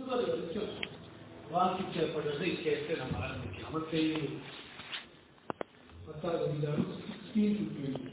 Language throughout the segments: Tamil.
இருபது வரைக்கும் வாசிக்கப்படுவதை கேட்டு நம்ம ஆரம்பிக்கலாம் மத்தேயு பத்தாவது அதிகாரம் 16 to 20.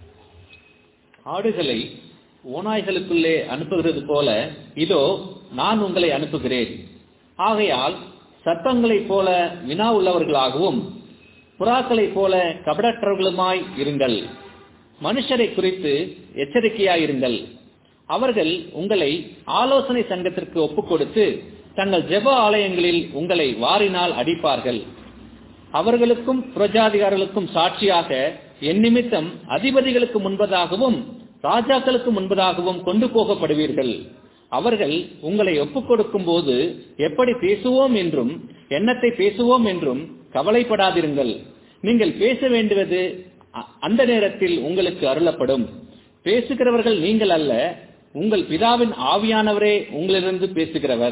ஆடுகளை ஓநாய்களுக்குள்ளே அனுப்புகிறது போல இதோ நான் உங்களை அனுப்புகிறேன் ஆகையால் சர்ப்பங்களைப் போல வினா உள்ளவர்களாகவும் புறாக்களைப் போல கபடற்றவர்களுமாய் இருங்கள் மனுஷரை குறித்து எச்சரிக்கையாயிருங்கள் அவர்கள் உங்களை ஆலோசனை சங்கத்திற்கு ஒப்புக் கொடுத்து தங்கள் ஜெப ஆலயங்களில் உங்களை வாரினால் அடிப்பார்கள் அவர்களுக்கும் புரஜாதிகாரர்களுக்கும் சாட்சியாக என் நிமித்தம் அதிபதிகளுக்கு முன்பதாகவும் ராஜாக்களுக்கு முன்பதாகவும் கொண்டு போகப்படுவீர்கள் அவர்கள் உங்களை ஒப்புக் கொடுக்கும் போது எப்படி பேசுவோம் என்றும் என்னத்தை பேசுவோம் என்றும் கவலைப்படாதிருங்கள் நீங்கள் பேச வேண்டுவது அ- அந்த நேரத்தில் உங்களுக்கு அருளப்படும் பேசுகிறவர்கள் நீங்கள் அல்ல உங்கள் பிதாவின் ஆவியானவரே உங்களிலிருந்து பேசுகிறவர்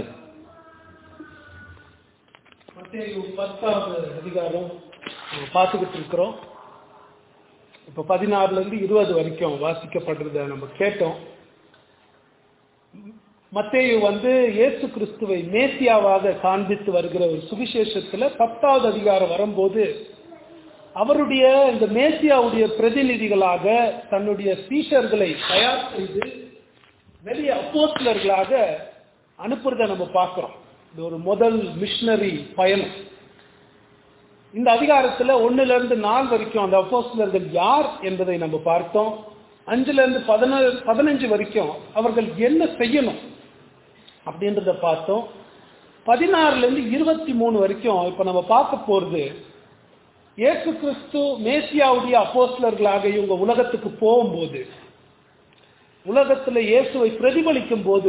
மத்தேயு பத்தாவது அதிகாரம் நம்ம பார்த்துக்கிட்டு இருக்கிறோம் இப்ப பதினாறுல இருந்து இருபது வரைக்கும் வாசிக்கப்படுறத நம்ம கேட்டோம் மத்தேயு வந்து இயேசு கிறிஸ்துவை மேசியாவாக காண்பித்து வருகிற ஒரு சுவிசேஷத்துல பத்தாவது அதிகாரம் வரும்போது அவருடைய இந்த மேசியாவுடைய பிரதிநிதிகளாக தன்னுடைய சீஷர்களை தயார் செய்து வெளிய அப்போஸ்தலர்களாக அனுப்புறத நம்ம பார்க்கிறோம் இது ஒரு முதல் மிஷனரி பயணம் இந்த அதிகாரத்துல ஒண்ணுல இருந்து நாலு வரைக்கும் அந்த அப்போஸ்தலர்கள் யார் என்பதை நம்ம பார்த்தோம் அஞ்சுல இருந்து பதினேழு பதினஞ்சு வரைக்கும் அவர்கள் என்ன செய்யணும் அப்படின்றத பார்த்தோம் பதினாறுல இருந்து இருபத்தி மூணு வரைக்கும் இப்ப நம்ம பார்க்க போறது இயேசு கிறிஸ்து மேசியாவுடைய அப்போஸ்தலர்களாக இவங்க உலகத்துக்கு போகும்போது உலகத்துல இயேசுவை பிரதிபலிக்கும் போது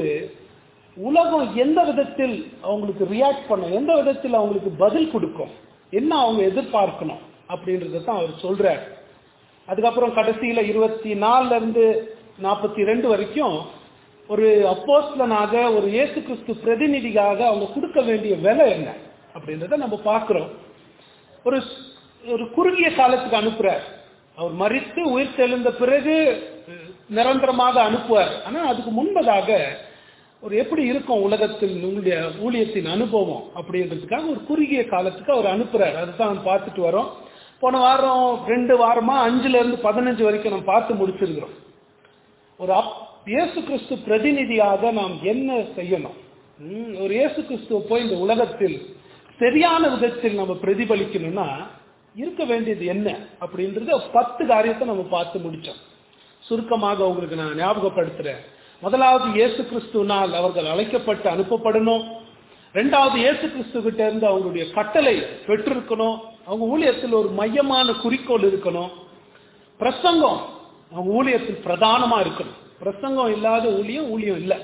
உலகம் எந்த விதத்தில் அவங்களுக்கு ரியாக்ட் பண்ணும் எந்த விதத்தில் அவங்களுக்கு பதில் கொடுக்கும் என்ன அவங்க எதிர்பார்க்கணும் அப்படின்றத தான் அவர் சொல்றார் அதுக்கப்புறம் கடைசியில இருபத்தி நாலுல இருந்து நாற்பத்தி ரெண்டு வரைக்கும் ஒரு அப்போஸ்தலனாக ஒரு இயேசு கிறிஸ்து பிரதிநிதிக்காக அவங்க கொடுக்க வேண்டிய விலை என்ன அப்படின்றத நம்ம பார்க்கிறோம் ஒரு ஒரு குறுகிய காலத்துக்கு அனுப்புறார் அவர் மறித்து உயிர் தெழுந்த பிறகு அஹ், நிரந்தரமாக அனுப்புவார் ஆனா அதுக்கு முன்பதாக ஒரு எப்படி இருக்கும் உலகத்தில் உங்களுடைய ஊழியத்தின் அனுபவம் அப்படின்றதுக்காக ஒரு குறுகிய காலத்துக்கு அவர் அனுப்புறார் அதுதான் நம்ம பார்த்துட்டு வரோம் போன வாரம் ரெண்டு வாரமா அஞ்சுல இருந்து பதினஞ்சு வரைக்கும் நம்ம பார்த்து முடிச்சிருக்கிறோம் ஒரு அப் இயேசு கிறிஸ்து பிரதிநிதியாக நாம் என்ன செய்யணும் ம், ஒரு இயேசு கிறிஸ்துவ போய் இந்த உலகத்தில் சரியான விதத்தில் நம்ம பிரதிபலிக்கணும்னா இருக்க வேண்டியது என்ன அப்படின்றத பத்து காரியத்தை நம்ம பார்த்து முடிச்சோம் சுருக்கமாக உங்களுக்கு நான் ஞாபகப்படுத்துறேன் முதலாவது இயேசு கிறிஸ்துவினால் அவர்கள் அழைக்கப்பட்டு அனுப்பப்படணும் ரெண்டாவது இயேசு கிறிஸ்து கிட்ட இருந்து அவங்களுடைய கட்டளை பெற்றிருக்கணும் அவங்க ஊழியத்தில் ஒரு மையமான குறிக்கோள் இருக்கணும் பிரசங்கம் அவங்க ஊழியத்தில் பிரதானமா இருக்கணும் பிரசங்கம் இல்லாத ஊழியம் ஊழியம் இல்லை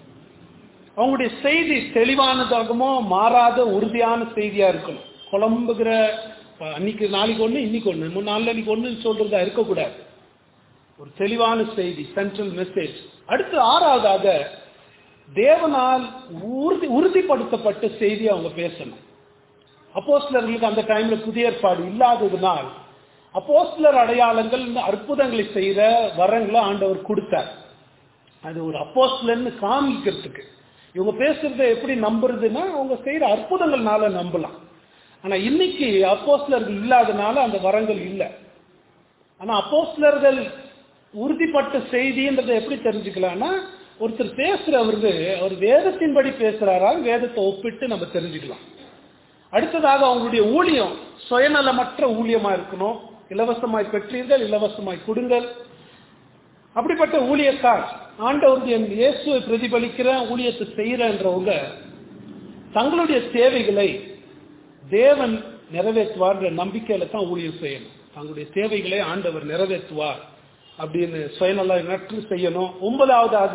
அவங்களுடைய செய்தி தெளிவானதாகமோ மாறாத உறுதியான செய்தியா இருக்கணும் குழம்புகிற அஹ், அன்னைக்கு நாளைக்கு ஒண்ணு இன்னைக்கு ஒண்ணு மூணு நாள் அன்னைக்கு ஒண்ணுன்னு சொல்றதா இருக்கக்கூடாது ஒரு தெளிவான செய்தி சென்ட்ரல் மெசேஜ் அடுத்து ஆறாவதாக தேவனால் உறுதி உறுதிப்படுத்தப்பட்ட செய்தி அவங்க பேசணும் அப்போஸ்தலர்களுக்கு அந்த டைம்ல புதிய ஏற்பாடு இல்லாததுனால் அப்போஸ்தலர் அடையாளங்கள் இந்த அற்புதங்களை செய்யற வரங்களை ஆண்டவர் கொடுத்தார் அது ஒரு அப்போஸ்தலன்னு காமிக்கிறதுக்கு இவங்க பேசுறத எப்படி நம்புறதுன்னா அவங்க செய்யற அற்புதங்கள்னால நம்பலாம் ஆனா இன்னைக்கு அப்போஸ்தலர்கள் இல்லாதனால அந்த வரங்கள் இல்லை ஆனா அப்போஸ்தலர்கள் உறுதிப்பட்ட செய்தின்றதை எப்படி தெரிஞ்சுக்கலாம்னா ஒருத்தர் பேசுறவருக்கு அவர் வேதத்தின்படி பேசுறாரா வேதத்தை ஒப்பிட்டு நம்ம தெரிஞ்சுக்கலாம் அடுத்ததாக அவங்களுடைய ஊழியம் சுயநலமற்ற ஊழியமா இருக்கணும் இலவசமாய் பெற்றீர்கள் இலவசமாய் கொடுங்கள் அப்படிப்பட்ட ஊழியக்கார் ஆண்டவருடைய இயேசுவை பிரதிபலிக்கிற ஊழியத்தை செய்யறன்றவங்க தங்களுடைய தேவைகளை தேவன் நிறைவேற்றுவார்ன்ற நம்பிக்கையில தான் ஊழியம் செய்யணும் தங்களுடைய தேவைகளை ஆண்டவர் நிறைவேற்றுவார் அப்படின்னு சுயநல நற்று செய்யணும் ஒன்பதாவதாக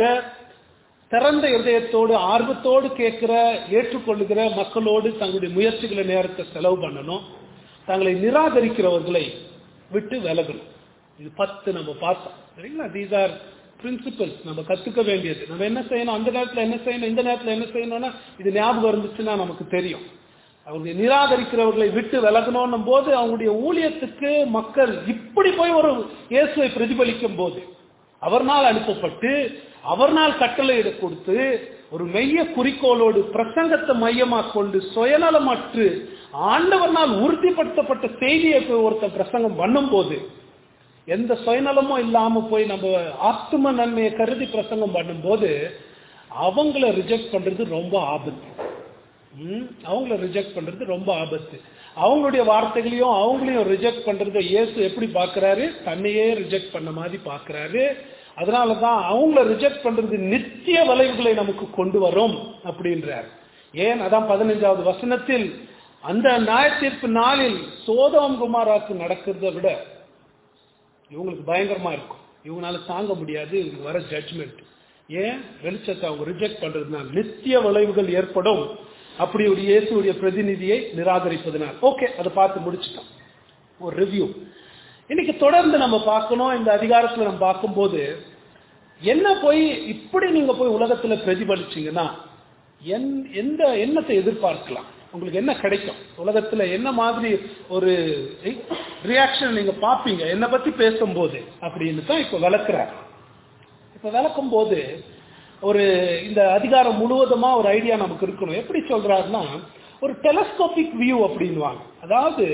திறந்த இதயத்தோடு ஆர்வத்தோடு கேட்கிற ஏற்றுக்கொள்ளுகிற மக்களோடு தங்களுடைய முயற்சிகளை நேரத்தை செலவு பண்ணணும் தங்களை நிராகரிக்கிறவர்களை விட்டு விலகணும் இது பத்து நம்ம பார்த்தோம் சரிங்களா தீஸ் ஆர் பிரின்சிபல்ஸ் நம்ம கத்துக்க வேண்டியது நம்ம என்ன செய்யணும் அந்த நேரத்துல என்ன செய்யணும் இந்த நேரத்துல என்ன செய்யணும்னா இது ஞாபகம் இருந்துச்சுன்னா நமக்கு தெரியும் அவங்க நிராகரிக்கிறவர்களை விட்டு விலகணும் போது அவங்களுடைய ஊழியத்துக்கு மக்கள் இப்படி போய் ஒரு இயேசுவை பிரதிபலிக்கும் போது அவர்னால் அனுப்பப்பட்டு அவர்னால் கட்டளை கொடுத்து ஒரு மெய்ய குறிக்கோளோடு பிரசங்கத்தை மையமாக கொண்டு சுயநலமற்று ஆண்டவனால் உறுதிப்படுத்தப்பட்ட செய்தியை போய் ஒருத்தன் பிரசங்கம் பண்ணும்போது எந்த சுயநலமும் இல்லாம போய் நம்ம ஆத்ம நன்மையை கருதி பிரசங்கம் பண்ணும்போது அவங்கள ரிஜெக்ட் பண்றது ரொம்ப ஆபத்து ம், அவங்கள ரிஜெக்ட் பண்றது ரொம்ப ஆபத்து அவங்களுடைய வார்த்தைகளையும் அவங்களையும் ரிஜெக்ட் பண்றதை இயேசு எப்படி பார்க்கறாரு தன்னையே ரிஜெக்ட் பண்ண மாதிரி பார்க்கறாரு அதனால தான் அவங்கள ரிஜெக்ட் பண்றது நித்திய விளைவுகளை நமக்கு கொண்டு வரும் அப்படின்றார் ஏன் அதான் பதினஞ்சாவது வசனத்தில் அந்த நியாய தீர்ப்பு நாளில் சோதம் குமாராக்கு நடக்கிறத விட இவங்களுக்கு பயங்கரமா இருக்கும் இவங்களால தாங்க முடியாது இவங்களுக்கு வர ஜட்ஜ்மெண்ட் ஏன் வெளிச்சத்தை அவங்க ரிஜெக்ட் பண்றதுனால நித்திய விளைவுகள் ஏற்படும் அப்படி ஒரு இயேசுடைய பிரதிநிதியை நிராகரிப்பதனால் ஓகே அதை பார்த்து முடிச்சிட்டோம் ஒரு ரிவ்யூ இன்னைக்கு தொடர்ந்து நம்ம பார்க்கணும் இந்த அதிகாரத்துல நம்ம பார்க்கும்போது என்ன போய் இப்படி நீங்க போய் உலகத்துல பிரதிபலிச்சீங்கன்னா என் எந்த எண்ணத்தை எதிர்பார்க்கலாம் உங்களுக்கு என்ன கிடைக்கும் உலகத்துல என்ன மாதிரி ஒரு ரியாக்ஷன் நீங்க பார்ப்பீங்க என்னை பத்தி பேசும்போது அப்படின்னு தான் இப்ப விளக்குறார் இப்ப விளக்கும் போது ஒரு இந்த அதிகாரம் முழுவதுமா ஒரு ஐடியா நமக்கு இருக்கணும் எப்படி சொல்றாருன்னா ஒரு டெலஸ்கோபிக் வியூ அப்படின்வாங்க அதாவது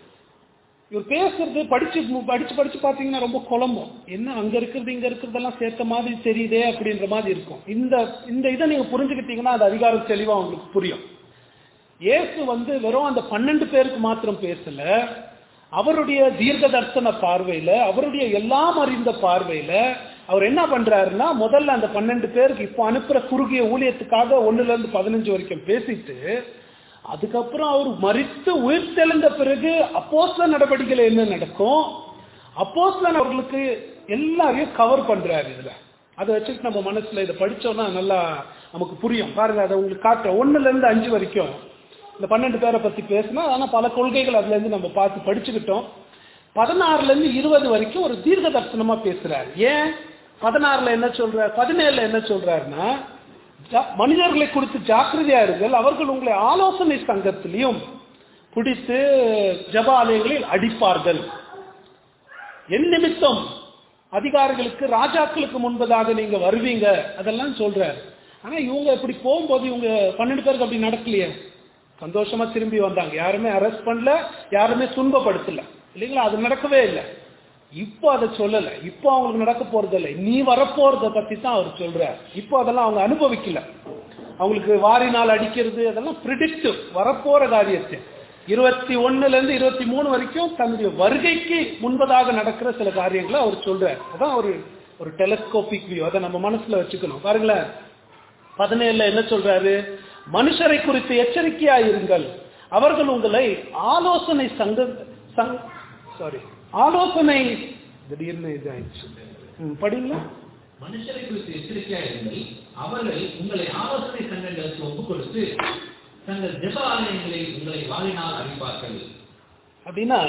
இவர் பேசுறது படிச்சு படிச்சு படிச்சு பாத்தீங்கன்னா ரொம்ப குழம்பும் என்ன அங்க இருக்கிறது இங்க இருக்கிறதெல்லாம் சேர்த்த மாதிரி தெரியுதே அப்படின்ற மாதிரி இருக்கும் இந்த இந்த இதை நீங்க புரிஞ்சுக்கிட்டீங்கன்னா அது அதிகாரம் தெளிவா உங்களுக்கு புரியும் இயேசு வந்து வெறும் அந்த பன்னெண்டு பேருக்கு மாத்திரம் பேசல அவருடைய தீர்க்க தரிசன பார்வையில அவருடைய எல்லாம் அறிந்த பார்வையில அவர் என்ன பண்றாருன்னா முதல்ல அந்த பன்னெண்டு பேருக்கு இப்போ அனுப்புற குறுகிய ஊழியத்துக்காக ஒண்ணுல இருந்து பதினஞ்சு வரைக்கும் பேசிட்டு அதுக்கப்புறம் அவர் மறித்து உயிர் தெளிந்த பிறகு அப்போஸ்ல நடவடிக்கைகள் என்ன நடக்கும் அப்போஸ்ல அவர்களுக்கு எல்லாரையும் கவர் பண்றாரு இதுல அதை வச்சுட்டு நம்ம மனசுல இதை படிச்சோம்னா நல்லா நமக்கு புரியும் பாருங்க அதை உங்களுக்கு காட்டுறேன் ஒண்ணுல இருந்து அஞ்சு வரைக்கும் இந்த பன்னெண்டு பேரை பத்தி பேசினா ஆனா பல கொள்கைகள் அதுல இருந்து நம்ம பார்த்து படிச்சுக்கிட்டோம் பதினாறுல இருந்து இருபது வரைக்கும் ஒரு தீர்க்க தரிசனமா பேசுறாரு ஏன் பதினாறுல என்ன சொல்றாரு பதினேழுல என்ன சொல்றாருன்னா ஜா- மனிதர்களை குறித்து ஜாக்கிரதையா இருங்கள் அவர்கள் உங்களை ஆலோசனை சங்கத்திலையும் பிடித்து ஜப ஆலயங்களில் அடிப்பார்கள் என் நிமித்தம் அதிகாரிகளுக்கு ராஜாக்களுக்கு முன்பதாக நீங்க வருவீங்க அதெல்லாம் சொல்றாரு ஆனா இவங்க இப்படி போகும்போது இவங்க பன்னெண்டு பேருக்கு அப்படி நடக்கலையே சந்தோஷமா திரும்பி வந்தாங்க யாருமே அரெஸ்ட் பண்ணல யாருமே துன்பப்படுத்தல இல்லைங்களா அது நடக்கவே இல்லை இப்போ அதை சொல்லல இப்போ அவங்களுக்கு நடக்க போறது இல்லை நீ வரப்போறத பத்தி தான் அவர் சொல்றார் இப்போ அதெல்லாம் அவங்க அனுபவிக்கல அவங்களுக்கு வாரினால் அடிக்கிறது அதெல்லாம் ப்ரிடிக்டிவ் வரப்போற காரியத்தை இருபத்தி ஒண்ணுல இருந்து இருபத்தி மூணு வரைக்கும் தன்னுடைய வருகைக்கு முன்பதாக நடக்கிற சில காரியங்களை அவர் சொல்றார் அதான் ஒரு ஒரு டெலஸ்கோபிக் வியூ அதை நம்ம மனசுல வச்சுக்கணும் பாருங்களேன் பதினேழுல என்ன சொல்றாரு மனுஷரை குறித்து எச்சரிக்கையா இருங்கள் அவர்கள் உங்களை ஆலோசனை சங்க சங் சாரி ஆலோசனை திடீர்னு இதாயிடுச்சு ம், படிங்களா மனுஷரை குறித்து எச்சரிக்கையா இருங்கள் அவர்கள் உங்களை ஆலோசனை சங்கங்களுக்கு ஒப்புக் கொடுத்து தங்கள் ஜெப ஆலயங்களில் உங்களை வாழினால் அறிவிப்பார்கள் அப்படின்னா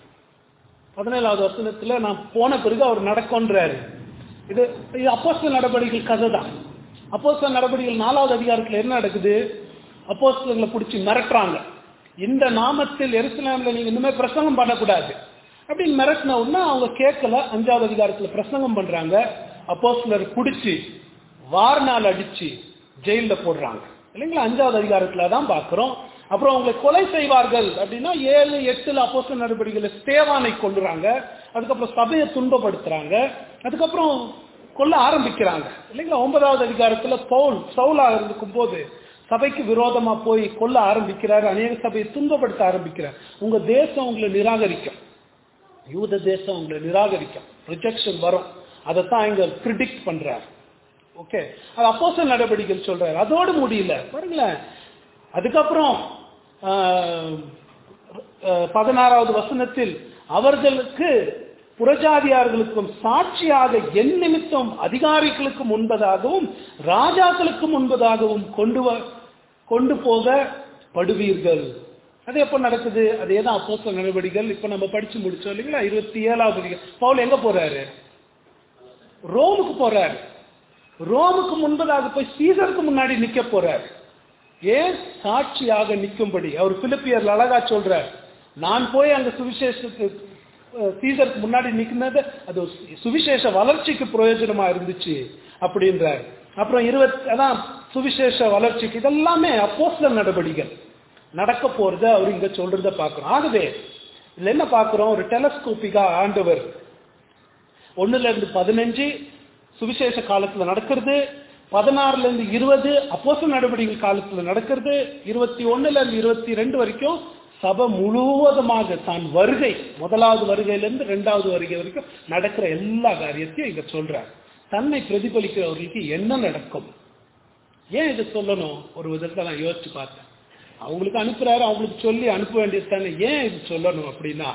பதினேழாவது வசனத்துல நான் போன பிறகு அவர் நடக்கொன்றாரு இது இது அப்போஸ்தல நடவடிக்கைகள் கதை தான் அப்போஸ்தல நடவடிக்கைகள் நாலாவது அதிகாரத்துல என்ன நடக்குது அப்போஸ்தலங்களை பிடிச்சி மிரட்டுறாங்க இந்த நாமத்தில் எருசலேம்ல நீங்க இனிமே பிரசங்கம் பண்ணக்கூடாது அப்படின்னு மிரட்டின உடனே அவங்க கேட்கல அஞ்சாவது அதிகாரத்துல பிரசங்கம் பண்றாங்க அப்போஸ்தலர் பிடிச்சி வார்னால் அடிச்சு ஜெயில்ல போடுறாங்க இல்லைங்களா அஞ்சாவது அதிகாரத்துல தான் பார்க்கிறோம் அப்புறம் அவங்களை கொலை செய்வார்கள் அப்படின்னா ஏழு எட்டுல அப்போஸ்தல நடவடிக்கைகளை ஸ்தேவானை கொல்லுறாங்க அதுக்கப்புறம் சபையை துன்பப்படுத்துறாங்க அதுக்கப்புறம் கொல்ல ஆரம்பிக்கிறாங்க இல்லைங்களா ஒன்பதாவது அதிகாரத்துல பவுல் சவுலா இருக்கும் போது சபைக்கு விரோதமா போய் கொல்ல ஆரம்பிக்கிறார் அநேக சபையை துன்பப்படுத்த ஆரம்பிக்கிறார் உங்க தேசம் உங்களை நிராகரிக்கும் யூத தேசம் உங்களை நிராகரிக்கும் ரிஜெக்ஷன் வரும் அதைத்தான் இங்க ப்ரிடிக்ட் பண்றார் ஓகே அது அப்போஸ்தல நடவடிக்கைகள் சொல்றாரு அதோடு முடியல பாருங்களேன் அதுக்கப்புறம் ஆஹ், ஆஹ், பதினாறாவது வசனத்தில் அவர்களுக்கு புறஜாதியார்களுக்கும் சாட்சியாக என் நிமித்தம் அதிகாரிகளுக்கு முன்பதாகவும் ராஜாக்களுக்கு முன்பதாகவும் கொண்டு வ கொண்டு போக படுவீர்கள் அது எப்போ நடக்குது அதே தான் அப்போஸ்தல நடவடிக்கைகள் இப்போ நம்ம படிச்சு முடிச்சோம் இல்லைங்களா இருபத்தி ஏழாவது அதிகாரம். பவுல் எங்க போறாரு ரோமுக்கு போறாரு ரோமுக்கு முன்பதாக போய் சீசருக்கு முன்னாடி நிக்க போறார் ஏன் சாட்சியாக நிக்கும்படி அவர் பிலிப்பியர்ல அழகா சொல்றார் நான் போய் அங்க சுவிசேஷத்துக்கு அஹ், சீசருக்கு முன்னாடி நிக்கிறது அது சுவிசேஷ வளர்ச்சிக்கு பிரயோஜனமா இருந்துச்சு அப்படின்றார் அப்புறம் இருபத் அதான் சுவிசேஷ வளர்ச்சிக்கு இதெல்லாமே அப்போஸ்ல நடவடிக்கைகள் நடக்க போறத அவர் இங்க சொல்றத பார்க்கிறோம் ஆகவே இதுல என்ன பார்க்கிறோம் ஒரு டெலஸ்கோப்பிக்கா ஆண்டவர் ஒண்ணுல இருந்து பதினஞ்சு சுவிசேஷ காலத்துல நடக்கிறது பதினாறுல இருந்து இருபது அப்போஸ்தல நடவடிக்கைகள் காலத்துல நடக்கிறது இருபத்தி ஒண்ணுல இருந்து இருபத்தி ரெண்டு வரைக்கும் சபை முழுவதுமாக தான் வருகை முதலாவது வருகையிலிருந்து ரெண்டாவது வருகை வரைக்கும் நடக்கிற எல்லா காரியத்தையும் இங்க சொல்றார் தன்னை பிரதிபலிக்கிறவர்களுக்கு என்ன நடக்கும் ஏன் இது சொல்லணும் ஒரு விதத்தை நான் யோசிச்சு பார்த்தேன் அவங்களுக்கு அனுப்புறாரு அவங்களுக்கு சொல்லி அனுப்ப வேண்டியது தானே ஏன் இது சொல்லணும் அப்படின்னா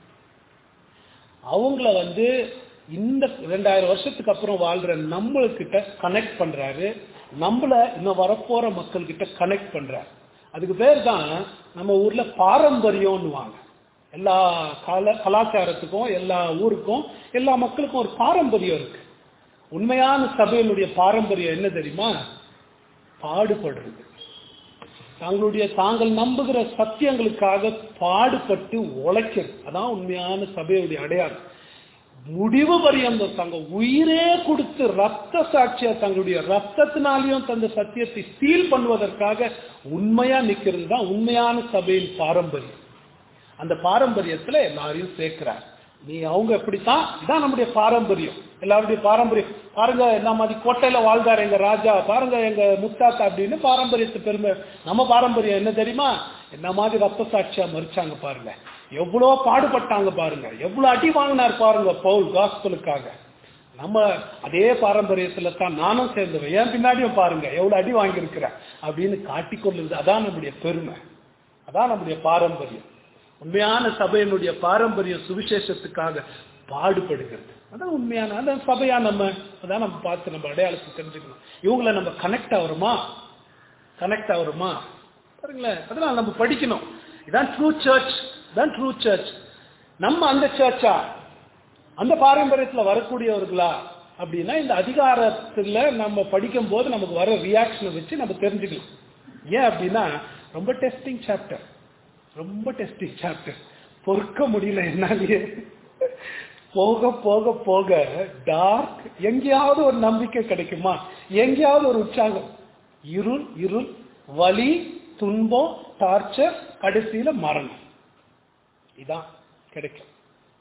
அவங்கள வந்து இந்த ரெண்டாயிரம் வருஷத்துக்கு அப்புறம் வாழ்ற நம்மளுக்கிட்ட கனெக்ட் பண்றாரு நம்மள இன்னும் வரப்போற மக்கள் கிட்ட கனெக்ட் பண்றாரு அதுக்கு பேர் தான் நம்ம ஊர்ல பாரம்பரியம்னுவாங்க எல்லா கல கலாச்சாரத்துக்கும் எல்லா ஊருக்கும் எல்லா மக்களுக்கும் ஒரு பாரம்பரியம் இருக்கு உண்மையான சபையினுடைய பாரம்பரியம் என்ன தெரியுமா பாடுபடுறது தங்களுடைய தாங்கள் நம்புகிற சத்தியங்களுக்காக பாடுபட்டு உழைக்கிறது அதான் உண்மையான சபையுடைய அடையாளம் முடிவு பரியந்தம் தங்க உயிரே கொடுத்து ரத்த சாட்சியா தங்களுடைய ரத்தத்தினாலையும் தந்த சத்தியத்தை சீல் பண்ணுவதற்காக உண்மையா நிக்கிறது தான் உண்மையான சபையின் பாரம்பரியம் அந்த பாரம்பரியத்துல எல்லாரையும் சேர்க்கிறார் நீ அவங்க எப்படித்தான் இதான் நம்முடைய பாரம்பரியம் எல்லாருடைய பாரம்பரியம் பாருங்க என்ன மாதிரி கோட்டையில வாழ்ந்தார் எங்க ராஜா பாருங்க எங்க முத்தாத்தா அப்படின்னு பாரம்பரியத்தை பெருமை நம்ம பாரம்பரியம் என்ன தெரியுமா என்ன மாதிரி ரத்த சாட்சியா மறிச்சாங்க பாருங்க எவ்வளோ பாடுபட்டாங்க பாருங்க எவ்வளவு அடி வாங்கினார் பாருங்க பவுல் காஸ்பலுக்காக நம்ம அதே பாரம்பரியத்துல தான் நானும் சேர்ந்தவன் ஏன் பின்னாடியும் பாருங்க எவ்வளவு அடி வாங்கியிருக்கிறேன் அப்படின்னு காட்டிக்கொள்ளுது அதான் நம்முடைய பெருமை அதான் நம்முடைய பாரம்பரியம் உண்மையான சபையினுடைய பாரம்பரியம் சுவிசேஷத்துக்காக பாடுபடுகிறது அதான் உண்மையான அதான் சபையா நம்ம அதான் நம்ம பார்த்து நம்ம அடையாளத்தை தெரிஞ்சுக்கணும் இவங்கள நம்ம கனெக்ட் ஆகுறோமா கனெக்ட் ஆகுறோமா பாருங்களேன் அதெல்லாம் நம்ம படிக்கணும் இதான் ட்ரூ சர்ச் தான் ட்ரூ சர்ச் நம்ம அந்த சர்ச்சா அந்த பாரம்பரியத்துல வரக்கூடியவர்களா அப்படின்னா இந்த அதிகாரத்துல நம்ம படிக்கும் போது நமக்கு வர ரியாக்ஷனை வச்சு நம்ம தெரிஞ்சுக்கலாம் ஏன் அப்படின்னா ரொம்ப டெஸ்டிங் சாப்டர் ரொம்ப டெஸ்டிங் சாப்டர் பொறுக்க முடியல என்னாலேயே போக போக போக டார்க் எங்கேயாவது ஒரு நம்பிக்கை கிடைக்குமா எங்கேயாவது ஒரு உற்சாகம் இருள் இருள் வலி துன்பம் டார்ச்சர் கடைசியில மரணம் இதான் கிடைக்கும்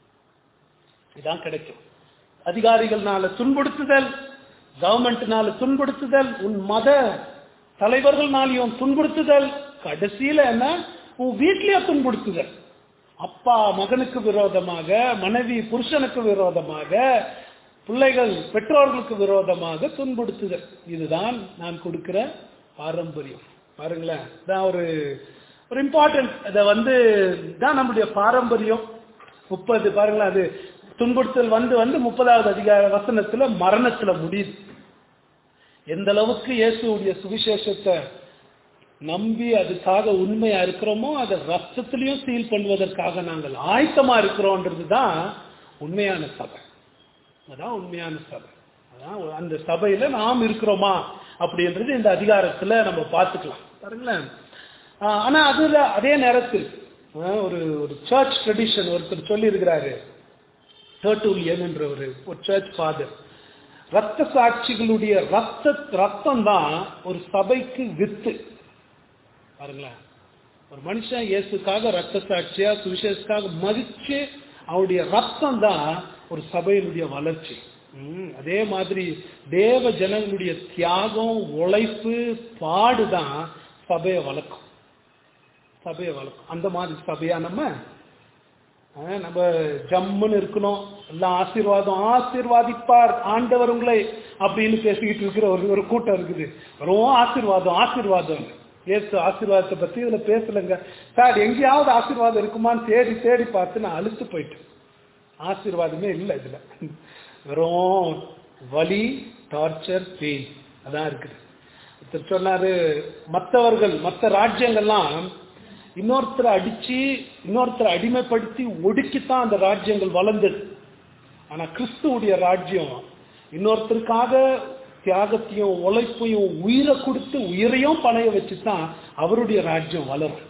இதான் கிடைக்கும் அதிகாரிகள்னால துன்புறுத்துதல் கவர்மெண்ட்னால துன்புறுத்துதல் உன் மத தலைவர்கள்னாலையும் துன்புறுத்துதல் கடைசியில என்ன உன் வீட்லயே துன்புறுத்துதல் அப்பா மகனுக்கு விரோதமாக மனைவி புருஷனுக்கு விரோதமாக பிள்ளைகள் பெற்றோர்களுக்கு விரோதமாக துன்புறுத்துதல் இதுதான் நான் கொடுக்கிற பாரம்பரியம் பாருங்களேன் இதான் ஒரு ஒரு இம்பார்ட்டன்ட் அதை வந்து தான் நம்முடைய பாரம்பரியம் முப்பது பாருங்களேன் அது துன்புறுத்தல் வந்து வந்து முப்பதாவது அதிகார வசனத்துல மரணத்துல முடியுது எந்த அளவுக்கு இயேசுடைய சுவிசேஷத்தை நம்பி அதுக்காக உண்மையா இருக்கிறோமோ அதை ரத்தத்திலையும் சீல் பண்ணுவதற்காக நாங்கள் ஆயத்தமா இருக்கிறோன்றது தான் உண்மையான சபை அதான் உண்மையான சபை அதான் அந்த சபையில நாம் இருக்கிறோமா அப்படின்றது இந்த அதிகாரத்துல நம்ம பார்த்துக்கலாம் பாருங்களேன் ஆஹ் ஆனா அதுல அதே நேரத்தில் ஆஹ் ஒரு ஒரு சர்ச் ட்ரெடிஷன் ஒருத்தர் சொல்லி இருக்கிறாரு டேர்டூலியன் என்ற ஒரு ஒரு சர்ச் ஃபாதர் ரத்த சாட்சிகளுடைய ரத்த ரத்தம் தான் ஒரு சபைக்கு வித்து பாருங்களேன் ஒரு மனுஷன் இயேசுக்காக ரத்த சாட்சியா சுவிசேஷத்துக்காக மதிச்சு அவருடைய ரத்தம் தான் ஒரு சபையினுடைய வளர்ச்சி ம், அதே மாதிரி தேவ ஜனங்களுடைய தியாகம் உழைப்பு பாடுதான் சபையை வளர்க்கும் சபையை வளர்க்கும் அந்த மாதிரி சபையா நம்ம ஆஹ், நம்ம ஜம்முன்னு இருக்கணும் எல்லாம் ஆசீர்வாதம் ஆசீர்வாதிப்பார் ஆண்டவர் உங்களை அப்படின்னு பேசிக்கிட்டு இருக்கிற ஒரு ஒரு கூட்டம் இருக்குது வெறும் ஆசீர்வாதம் ஆசீர்வாதம் ஏசு ஆசீர்வாதத்தை பத்தி இதுல பேசலைங்க சார் எங்கேயாவது ஆசீர்வாதம் இருக்குமான்னு தேடி தேடி பார்த்து நான் அழுத்து போயிட்டேன் ஆசீர்வாதமே இல்லை இதுல வெறும் வலி டார்ச்சர் பெயின் அதான் இருக்குது ஒருத்தர் சொன்னாரு மற்றவர்கள் மற்ற ராஜ்யங்கள்லாம் இன்னொருத்தரை அடிச்சு இன்னொருத்தரை அடிமைப்படுத்தி ஒடுக்கித்தான் அந்த ராஜ்யங்கள் வளர்ந்தது ஆனா கிறிஸ்துவுடைய ராஜ்யம் இன்னொருத்தருக்காக தியாகத்தையும் உழைப்பையும் உயிரை கொடுத்து உயிரையும் பணைய வச்சுதான் அவருடைய ராஜ்யம் வளரும்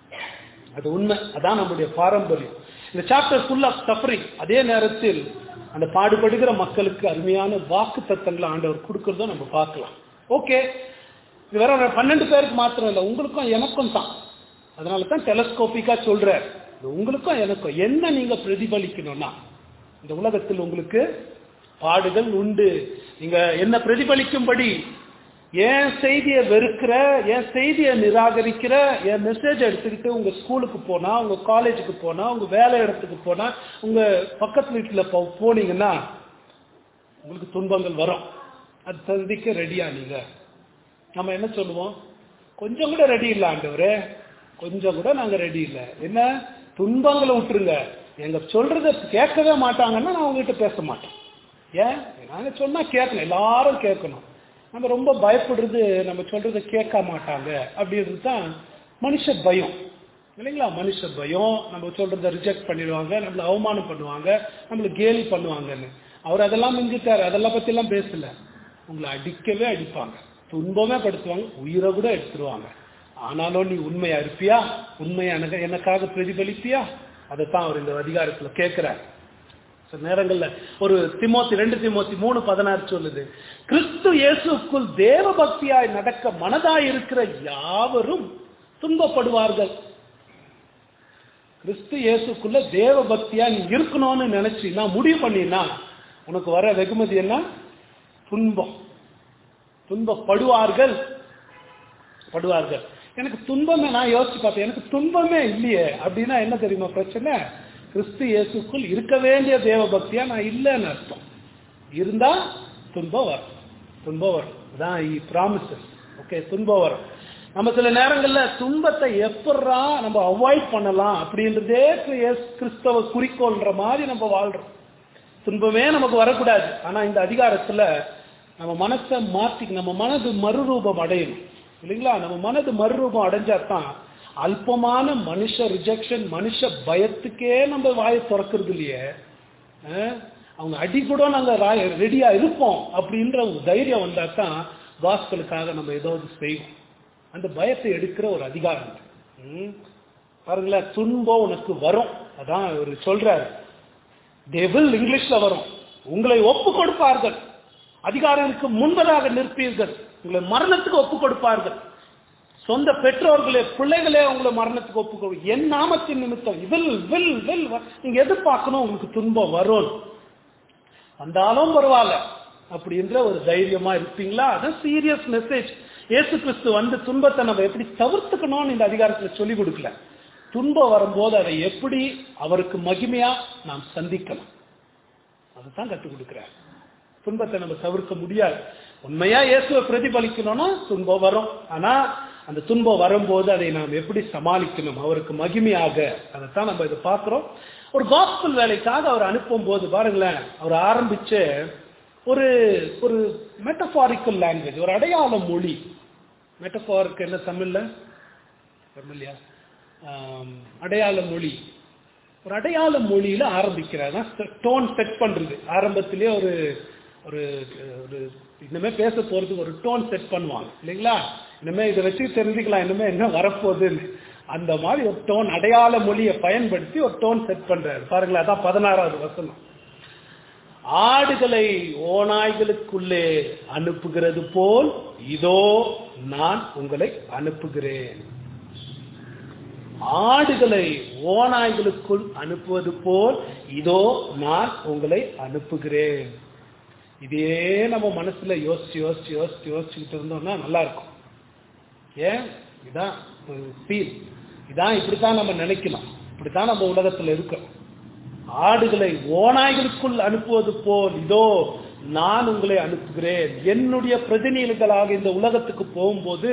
அது உண்மை அதான் நம்முடைய பாரம்பரியம் இந்த சாப்டர் ஃபுல் ஆஃப் சஃபரிங் அதே நேரத்தில் அந்த பாடுபடுகிற மக்களுக்கு அருமையான வாக்கு தத்தங்களை ஆண்டவர் கொடுக்கறதும் நம்ம பார்க்கலாம் ஓகே இது வேற ஒரு பன்னெண்டு பேருக்கு மாத்திரம் இல்லை உங்களுக்கும் எனக்கும் தான் அதனால தான் டெலஸ்கோபிக்கா சொல்றார் இது உங்களுக்கும் எனக்கும் என்ன நீங்க பிரதிபலிக்கணும்னா இந்த உலகத்தில் உங்களுக்கு பாடுகள் உண்டு நீங்க என்ன பிரதிபலிக்கும்படி என் செய்தியை வெறுக்கிற என் செய்தியை நிராகரிக்கிற என் மெசேஜ் எடுத்துக்கிட்டு உங்க ஸ்கூலுக்கு போனா உங்க காலேஜுக்கு போனா உங்க வேலை இடத்துக்கு போனா உங்க பக்கத்து வீட்டுல போ- போனீங்கன்னா உங்களுக்கு துன்பங்கள் வரும் அது சந்திக்க ரெடியா நீங்க நம்ம என்ன சொல்லுவோம் கொஞ்சம் கூட ரெடி இல்ல ஆண்டவரே கொஞ்சம் கூட நாங்க ரெடி இல்ல என்ன துன்பங்களை விட்டுருங்க எங்க சொல்றத கேட்கவே மாட்டாங்கன்னா நான் உங்ககிட்ட பேச மாட்டேன் ஏன் நாங்க சொன்னா கேட்கணும் எல்லாரும் கேட்கணும் நம்ம ரொம்ப பயப்படுறது நம்ம சொல்றத கேட்க மாட்டாங்க அப்படின்றது தான் மனுஷ பயம் இல்லைங்களா மனுஷ பயம் நம்ம சொல்றத ரிஜெக்ட் பண்ணிடுவாங்க நம்மள அவமானம் பண்ணுவாங்க நம்மள கேலி பண்ணுவாங்கன்னு அவர் அதெல்லாம் மிஞ்சிட்டாரு அதெல்லாம் பத்தி எல்லாம் பேசல உங்களை அடிக்கவே அடிப்பாங்க துன்பமே படுத்துவாங்க உயிரை கூட எடுத்துருவாங்க ஆனாலும் நீ உண்மையா இருப்பியா உண்மையா எனக்கு எனக்காக பிரதிபலிப்பியா அதைத்தான் அவர் இந்த அதிகாரத்துல கேட்கிறார் சில நேரங்கள்ல ஒரு திமோத்தி ரெண்டு திமோத்தி மூணு பதினாறு சொல்லுது கிறிஸ்து இயேசுக்குள் தேவ பக்தியாய் நடக்க மனதாய் இருக்கிற யாவரும் துன்பப்படுவார்கள் கிறிஸ்து இயேசுக்குள்ள தேவ பக்தியா நீ இருக்கணும்னு நினைச்சினா முடிவு பண்ணினா உனக்கு வர வெகுமதி என்ன துன்பம் துன்பப்படுவார்கள் படுவார்கள் எனக்கு துன்பமே நான் யோசிச்சு பார்த்தேன் எனக்கு துன்பமே இல்லையே அப்படின்னா என்ன தெரியுமா பிரச்சனை கிறிஸ்து இயேசுக்குள் இருக்க வேண்டிய தேவ பக்தியா நான் இல்லைன்னு அர்த்தம் இருந்தா துன்பம் வரும் துன்பம் வரும் தான் இ ப்ராமிசஸ் ஓகே துன்பம் வரும் நம்ம சில நேரங்கள்ல துன்பத்தை எப்படா நம்ம அவாய்ட் பண்ணலாம் அப்படின்றதே கிறிஸ்- கிறிஸ்தவ குறிக்கோள்ன்ற மாதிரி நம்ம வாழ்றோம் துன்பமே நமக்கு வரக்கூடாது ஆனா இந்த அதிகாரத்துல நம்ம மனசை மாத்தி நம்ம மனது மறுரூபம் அடையணும் இல்லைங்களா நம்ம மனது மறுரூபம் அடைஞ்சாதான் அல்பமான மனுஷ ரிஜெக்ஷன் மனுஷ பயத்துக்கே நம்ம வாயை திறக்கிறது இல்லையே அஹ், அவங்க அடி கூட நாங்க ரெடியா இருப்போம் அப்படின்ற ஒரு தைரியம் வந்தா தான் காஸ்பலுக்காக நம்ம ஏதாவது செய்வோம் அந்த பயத்தை எடுக்கிற ஒரு அதிகாரம் இது. ம். பாருங்களேன் துன்பம் உனக்கு வரும் அதான் அவர் சொல்றாரு டெவில் இங்கிலீஷ்ல வரும் உங்களை ஒப்பு கொடுப்பார்கள் அதிகாரங்களுக்கு முன்பதாக நிற்பீர்கள் உங்களை மரணத்துக்கு ஒப்பு கொடுப்பார்கள் சொந்த பெற்றோர்களே பிள்ளைகளே உங்களை மரணத்துக்கு ஒப்பு கொடு என் நாமத்தின் நிமித்தம் வில் வில் வில் வ- நீங்க எதிர்பார்க்கணும் உங்களுக்கு துன்பம் வரும் வந்தாலும் பரவாயில்ல அப்படின்ற ஒரு தைரியமா இருப்பீங்களா அதான் சீரியஸ் மெசேஜ் இயேசு கிறிஸ்து வந்து துன்பத்தை நம்ம எப்படி தவிர்த்துக்கணும்னு இந்த அதிகாரத்துல சொல்லி கொடுக்கல துன்பம் வரும்போது அதை எப்படி அவருக்கு மகிமையா நாம் சந்திக்கணும் அதுதான் கற்றுக் கொடுக்கிறார் துன்பத்தை நம்ம தவிர்க்க முடியாது உண்மையா இயேசுவை பிரதிபலிக்கணும்னா துன்பம் வரும் ஆனா அந்த துன்பம் வரும்போது அதை நாம் எப்படி சமாளிக்கணும் அவருக்கு மகிமையாக அதைத்தான் நம்ம இதை பார்க்கிறோம் ஒரு காஸ்பல் வேலைக்காக அவர் அனுப்பும் போது பாருங்களேன் அவர் ஆரம்பிச்ச ஒரு ஒரு மெட்டபாரிக்கல் லாங்குவேஜ் ஒரு அடையாள மொழி மெட்டபாருக்கு என்ன தமிழ்ல தமிழ்லையா ஆம், அடையாள மொழி ஒரு அடையாள மொழியில ஆரம்பிக்கிறார் டோன் செட் பண்றது ஆரம்பத்திலே ஒரு ஒரு ஒரு இனிமே பேச போறதுக்கு ஒரு டோன் செட் பண்ணுவாங்க இல்லைங்களா இனிமே இதை வச்சு தெரிஞ்சுக்கலாம் இனிமே என்ன வரப்போகுதுன்னு அந்த மாதிரி ஒரு டோன் அடையாள மொழியை பயன்படுத்தி ஒரு டோன் செட் பண்றாரு பாருங்களேன் அதான் பதினாறாவது வசனம் ஆடுகளை ஓநாய்களுக்குள்ளே அனுப்புகிறது போல் இதோ நான் உங்களை அனுப்புகிறேன் ஆடுகளை ஓநாய்களுக்குள் அனுப்புவது போல் இதோ நான் உங்களை அனுப்புகிறேன் இதே நம்ம மனசுல யோசிச்சு யோசிச்சு யோசிச்சு யோசிச்சுக்கிட்டு இருந்தோம்னா நல்லா இருக்கும் ஏன் இதான் ஃபீல் இதான் இப்படித்தான் நம்ம நினைக்கணும் இப்படித்தான் நம்ம உலகத்துல இருக்கோம் ஆடுகளை ஓநாய்களுக்குள் அனுப்புவது போல் இதோ நான் உங்களை அனுப்புகிறேன் என்னுடைய பிரதிநிதிகளாக இந்த உலகத்துக்கு போகும்போது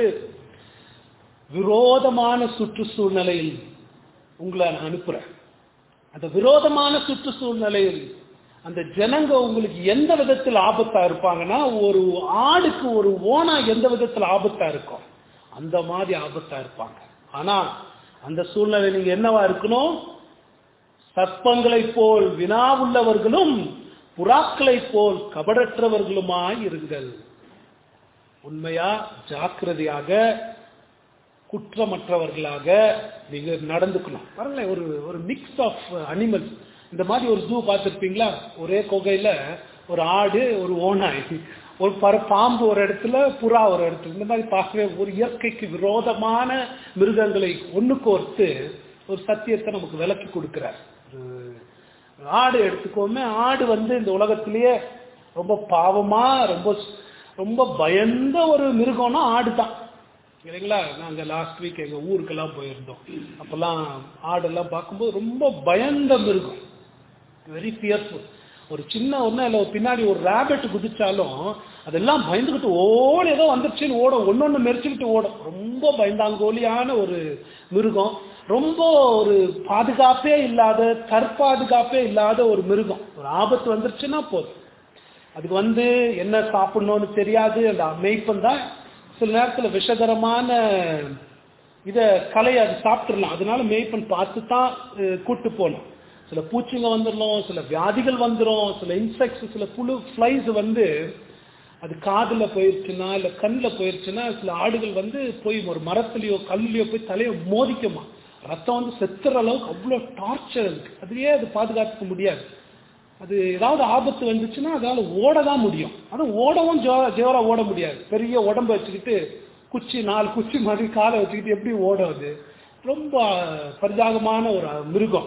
விரோதமான சுற்றுச்சூழ்நிலையில் உங்களை நான் அனுப்புறேன் அந்த விரோதமான சுற்றுச்சூழ்நிலையில் அந்த ஜனங்க உங்களுக்கு எந்த விதத்தில் ஆபத்தா இருப்பாங்கன்னா ஒரு ஆடுக்கு ஒரு ஓனா எந்த விதத்தில் ஆபத்தா இருக்கும் அந்த மாதிரி ஆபத்தா இருப்பாங்க ஆனா அந்த சூழ்நிலை நீங்க என்னவா இருக்கணும் சர்ப்பங்களைப் போல் வினாவுள்ளவர்களும் புறாக்களைப் போல் கபடற்றவர்களுமாய் இருங்கள் உண்மையா ஜாக்கிரதையாக குற்றமற்றவர்களாக நீங்க நடந்துக்கணும் பாருங்களேன் ஒரு ஒரு மிக்ஸ் ஆஃப் அனிமல்ஸ் இந்த மாதிரி ஒரு ஜூ பார்த்துருப்பீங்களா ஒரே கொகையில ஒரு ஆடு ஒரு ஓனாய் ஒரு பர பாம்பு ஒரு இடத்துல புறா ஒரு இடத்துல இந்த மாதிரி பார்க்கவே ஒரு இயற்கைக்கு விரோதமான மிருகங்களை ஒண்ணு கோர்த்து ஒரு சத்தியத்தை நமக்கு விளக்கி கொடுக்கிறார் ஒரு ஆடு எடுத்துக்கோமே ஆடு வந்து இந்த உலகத்திலேயே ரொம்ப பாவமா ரொம்ப ரொம்ப பயந்த ஒரு மிருகம்னா ஆடு தான் இல்லைங்களா நாங்க லாஸ்ட் வீக் எங்க ஊருக்கெல்லாம் போயிருந்தோம் அப்பெல்லாம் ஆடெல்லாம் பார்க்கும்போது ரொம்ப பயந்த மிருகம் வெரி ஃபியர்ஃபுல் ஒரு சின்ன ஒன்றும் இல்லை பின்னாடி ஒரு ரேபிட் குதிச்சாலும் அதெல்லாம் பயந்துக்கிட்டு ஓடி ஏதோ வந்துருச்சுன்னு ஓடும் ஒன்று ஒன்று மெரிச்சுக்கிட்டு ஓடும் ரொம்ப பயந்தாங்கோலியான ஒரு மிருகம் ரொம்ப ஒரு பாதுகாப்பே இல்லாத தற்பாதுகாப்பே இல்லாத ஒரு மிருகம் ஒரு ஆபத்து வந்துருச்சுன்னா போதும் அதுக்கு வந்து என்ன சாப்பிடணும்னு தெரியாது அந்த மேய்ப்பன் தான் சில நேரத்தில் விஷகரமான இதை கலையை அது சாப்பிட்டுடலாம் அதனால மேய்ப்பன் பார்த்து தான் கூட்டு போகணும் சில பூச்சிங்க வந்துடணும் சில வியாதிகள் வந்துடும் சில இன்செக்ட்ஸ் சில புழு ஃப்ளைஸ் வந்து அது காதில் போயிருச்சுன்னா இல்லை கண்ணில் போயிருச்சுன்னா சில ஆடுகள் வந்து போய் ஒரு மரத்துலையோ கல்லுலையோ போய் தலையை மோதிக்குமா ரத்தம் வந்து செத்துற அளவுக்கு அவ்வளோ டார்ச்சர் இருக்கு அதுலேயே அது பாதுகாத்துக்க முடியாது அது ஏதாவது ஆபத்து வந்துச்சுன்னா அதால் ஓட தான் முடியும் ஆனால் ஓடவும் ஜோ ஜோரா ஓட முடியாது பெரிய உடம்பு வச்சுக்கிட்டு குச்சி நாலு குச்சி மாதிரி காலை வச்சுக்கிட்டு எப்படி ஓடும் அது ரொம்ப பரிதாகமான ஒரு மிருகம்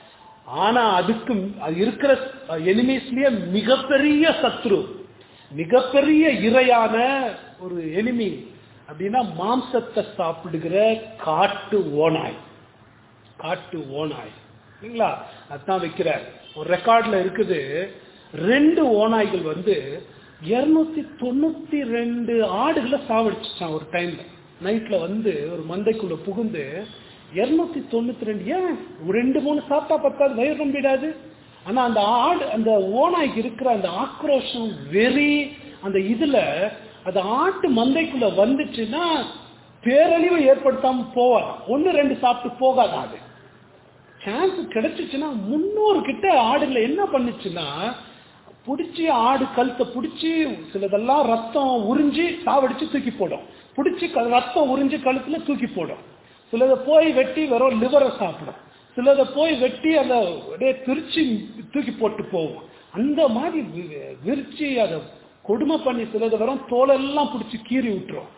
ஆனா அதுக்கு அது இருக்கிற எனிமீஸ்லயே மிகப்பெரிய சத்ரு மிகப்பெரிய இரையான ஒரு எனிமி அப்படின்னா மாம்சத்தை சாப்பிடுகிற காட்டு ஓனாய் காட்டு ஓனாய் இல்லைங்களா அதுதான் வைக்கிறார் ஒரு ரெக்கார்ட்ல இருக்குது ரெண்டு ஓநாய்கள் வந்து இருநூத்தி தொண்ணூத்தி ரெண்டு ஆடுகளை சாவடிச்சுட்டான் ஒரு டைம்ல நைட்ல வந்து ஒரு மந்தைக்குள்ள புகுந்து இருநூத்தி தொண்ணூத்தி ரெண்டு ஏன் ரெண்டு மூணு சாப்பிட்டா பத்தாது வயிறு நம்பிடாது ஆனா அந்த ஆடு அந்த ஓனாய்க்கு இருக்கிற அந்த ஆக்ரோஷம் வெறி அந்த இதுல அந்த ஆட்டு மந்தைக்குள்ள வந்துச்சுன்னா பேரழிவை ஏற்படுத்தாம போவாது ஒன்னு ரெண்டு சாப்பிட்டு போகாது அது சான்ஸ் கிடைச்சிச்சுன்னா முன்னூறு கிட்ட ஆடுகளை என்ன பண்ணுச்சுன்னா பிடிச்சி ஆடு கழுத்தை பிடிச்சி சிலதெல்லாம் ரத்தம் உறிஞ்சி சாவடிச்சு தூக்கி போடும் பிடிச்சி ரத்தம் உறிஞ்சி கழுத்துல தூக்கி போடும் சிலதை போய் வெட்டி வெறும் லிவரை சாப்பிடும் சிலதை போய் வெட்டி அதை அப்படியே பிரிச்சு தூக்கி போட்டு போகும் அந்த மாதிரி விரிச்சு அதை கொடுமை பண்ணி சிலதை வெறும் தோலெல்லாம் பிடிச்சி கீறி விட்டுரும்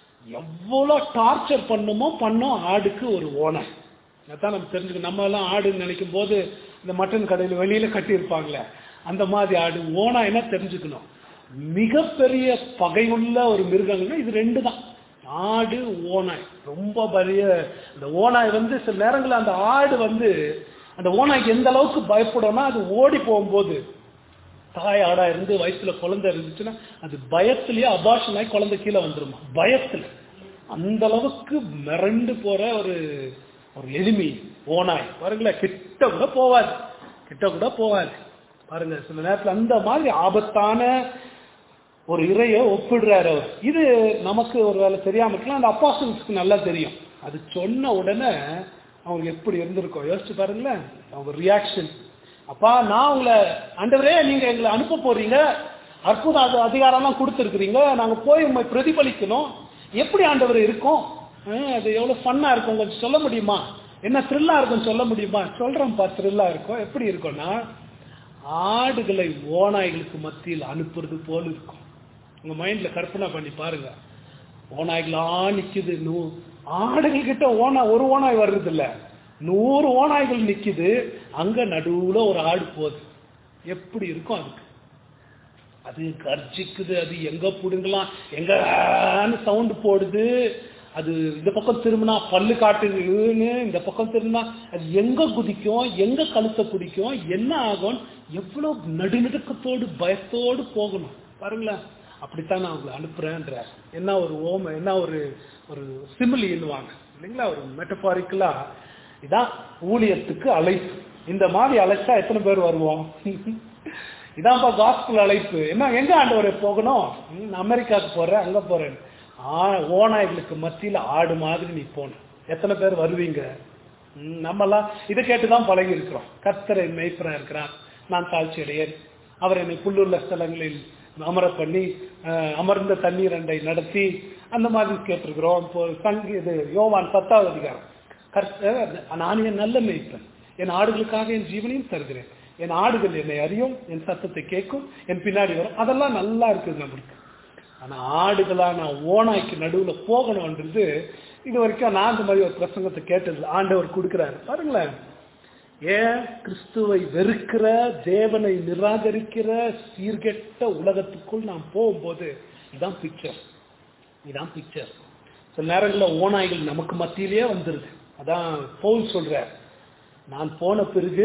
எவ்வளோ டார்ச்சர் பண்ணுமோ பண்ணோம் ஆடுக்கு ஒரு ஓனர் அதான் நம்ம தெரிஞ்சுக்கணும் நம்ம எல்லாம் ஆடுன்னு நினைக்கும் போது இந்த மட்டன் கடையில் வெளியில கட்டியிருப்பாங்களே அந்த மாதிரி ஆடு ஓனா என்ன தெரிஞ்சுக்கணும் மிகப்பெரிய பகையுள்ள ஒரு மிருகங்கள்னா இது ரெண்டு தான் ஆடு ஓனாய் ரொம்ப பெரிய இந்த ஓனாய் வந்து சில நேரங்களில் அந்த ஆடு வந்து அந்த ஓனாய்க்கு எந்த அளவுக்கு பயப்படும்னா அது ஓடி போகும்போது தாய் ஆடா இருந்து வயிற்றுல குழந்தை இருந்துச்சுன்னா அது பயத்திலேயே அபாஷன் ஆகி குழந்தை கீழே வந்துருமா பயத்துல அந்த அளவுக்கு மிரண்டு போற ஒரு ஒரு எளிமை ஓனாய் பாருங்களேன் கிட்ட கூட போவாது கிட்ட கூட போவாது பாருங்க சில நேரத்தில் அந்த மாதிரி ஆபத்தான ஒரு இறைய ஒப்பிடுறாரு அவர் இது நமக்கு ஒரு வேலை தெரியாம இருக்கலாம் அந்த அப்பாசல்ஸ்க்கு நல்லா தெரியும் அது சொன்ன உடனே அவங்க எப்படி இருந்திருக்கோம் யோசிச்சு பாருங்களேன் அவங்க ரியாக்ஷன் அப்பா நான் உங்களை ஆண்டவரே நீங்க எங்களை அனுப்ப போறீங்க அற்புத அது அதிகாரம்லாம் கொடுத்துருக்குறீங்க நாங்க போய் உண்மை பிரதிபலிக்கணும் எப்படி ஆண்டவர் இருக்கும் அது எவ்வளவு ஃபன்னா இருக்கும் கொஞ்சம் சொல்ல முடியுமா என்ன த்ரில்லா இருக்கும் சொல்ல முடியுமா சொல்றேன்ப்பா த்ரில்லா இருக்கும் எப்படி இருக்கும்னா ஆடுகளை ஓநாய்களுக்கு மத்தியில் அனுப்புறது போல இருக்கும் உங்க மைண்ட்ல கற்பனை பண்ணி பாருங்க ஓநாய்களா நிக்குது நூ ஆடுகள் கிட்ட ஓனா ஒரு ஓனாய் வர்றது இல்ல நூறு ஓநாய்கள் நிக்குது அங்க நடுவுல ஒரு ஆடு போகுது எப்படி இருக்கும் அதுக்கு அது கர்ஜிக்குது அது எங்க புடுங்கலாம் எங்க சவுண்ட் போடுது அது இந்த பக்கம் திரும்பினா பல்லு காட்டுன்னு இந்த பக்கம் திரும்பினா அது எங்க குதிக்கும் எங்க கழுத்தை குடிக்கும் என்ன ஆகும் எவ்வளவு நடுநடுக்கத்தோடு பயத்தோடு போகணும் பாருங்களேன் அப்படித்தான் நான் உங்களை அனுப்புறேன்ற என்ன ஒரு ஓம என்ன ஒரு ஒரு சிமிலின்னுவாங்க இல்லைங்களா ஒரு மெட்டபாரிக்கலா இதான் ஊழியத்துக்கு அழைப்பு இந்த மாதிரி அழைச்சா எத்தனை பேர் வருவோம் இதான்ப்பா காஸ்பிள் அழைப்பு என்ன எங்க ஆண்டவரை போகணும் அமெரிக்காவுக்கு போறேன் அங்க போறேன் ஓநாய்களுக்கு மத்தியில் ஆடு மாதிரி நீ போகணும் எத்தனை பேர் வருவீங்க நம்மெல்லாம் இதை கேட்டுதான் பழகி இருக்கிறோம் கர்த்தரை மெய்ப்பரா இருக்கிறான் நான் தாழ்ச்சி அடையேன் அவர் என்னை புல்லுள்ள ஸ்தலங்களில் அமர பண்ணி அமர்ந்த தண்ணீர் அண்டை நடத்தி அந்த மாதிரி கேட்டிருக்கிறோம் இப்போ சங்கி இது யோவான் பத்தாவது அதிகாரம் கர்த்தர் நான் என் நல்ல மெய்ப்பன் என் ஆடுகளுக்காக என் ஜீவனையும் தருகிறேன் என் ஆடுகள் என்னை அறியும் என் சத்தத்தை கேட்கும் என் பின்னாடி வரும் அதெல்லாம் நல்லா இருக்குது நம்மளுக்கு ஆனா ஆடுகளா நான் ஓனாய்க்கு நடுவுல போகணும்ன்றது இது வரைக்கும் நான் அந்த மாதிரி ஒரு பிரசங்கத்தை கேட்டது ஆண்டவர் கொடுக்கிறாரு பாருங்களேன் ஏன் கிறிஸ்துவை வெறுக்கிற தேவனை நிராகரிக்கிற சீர்கெட்ட உலகத்துக்குள் நாம் போகும்போது இதான் பிக்சர் இதான் பிக்சர் சில நேரங்களில் ஓநாய்கள் நமக்கு மத்தியிலேயே வந்துருது அதான் பவுல் சொல்ற நான் போன பிறகு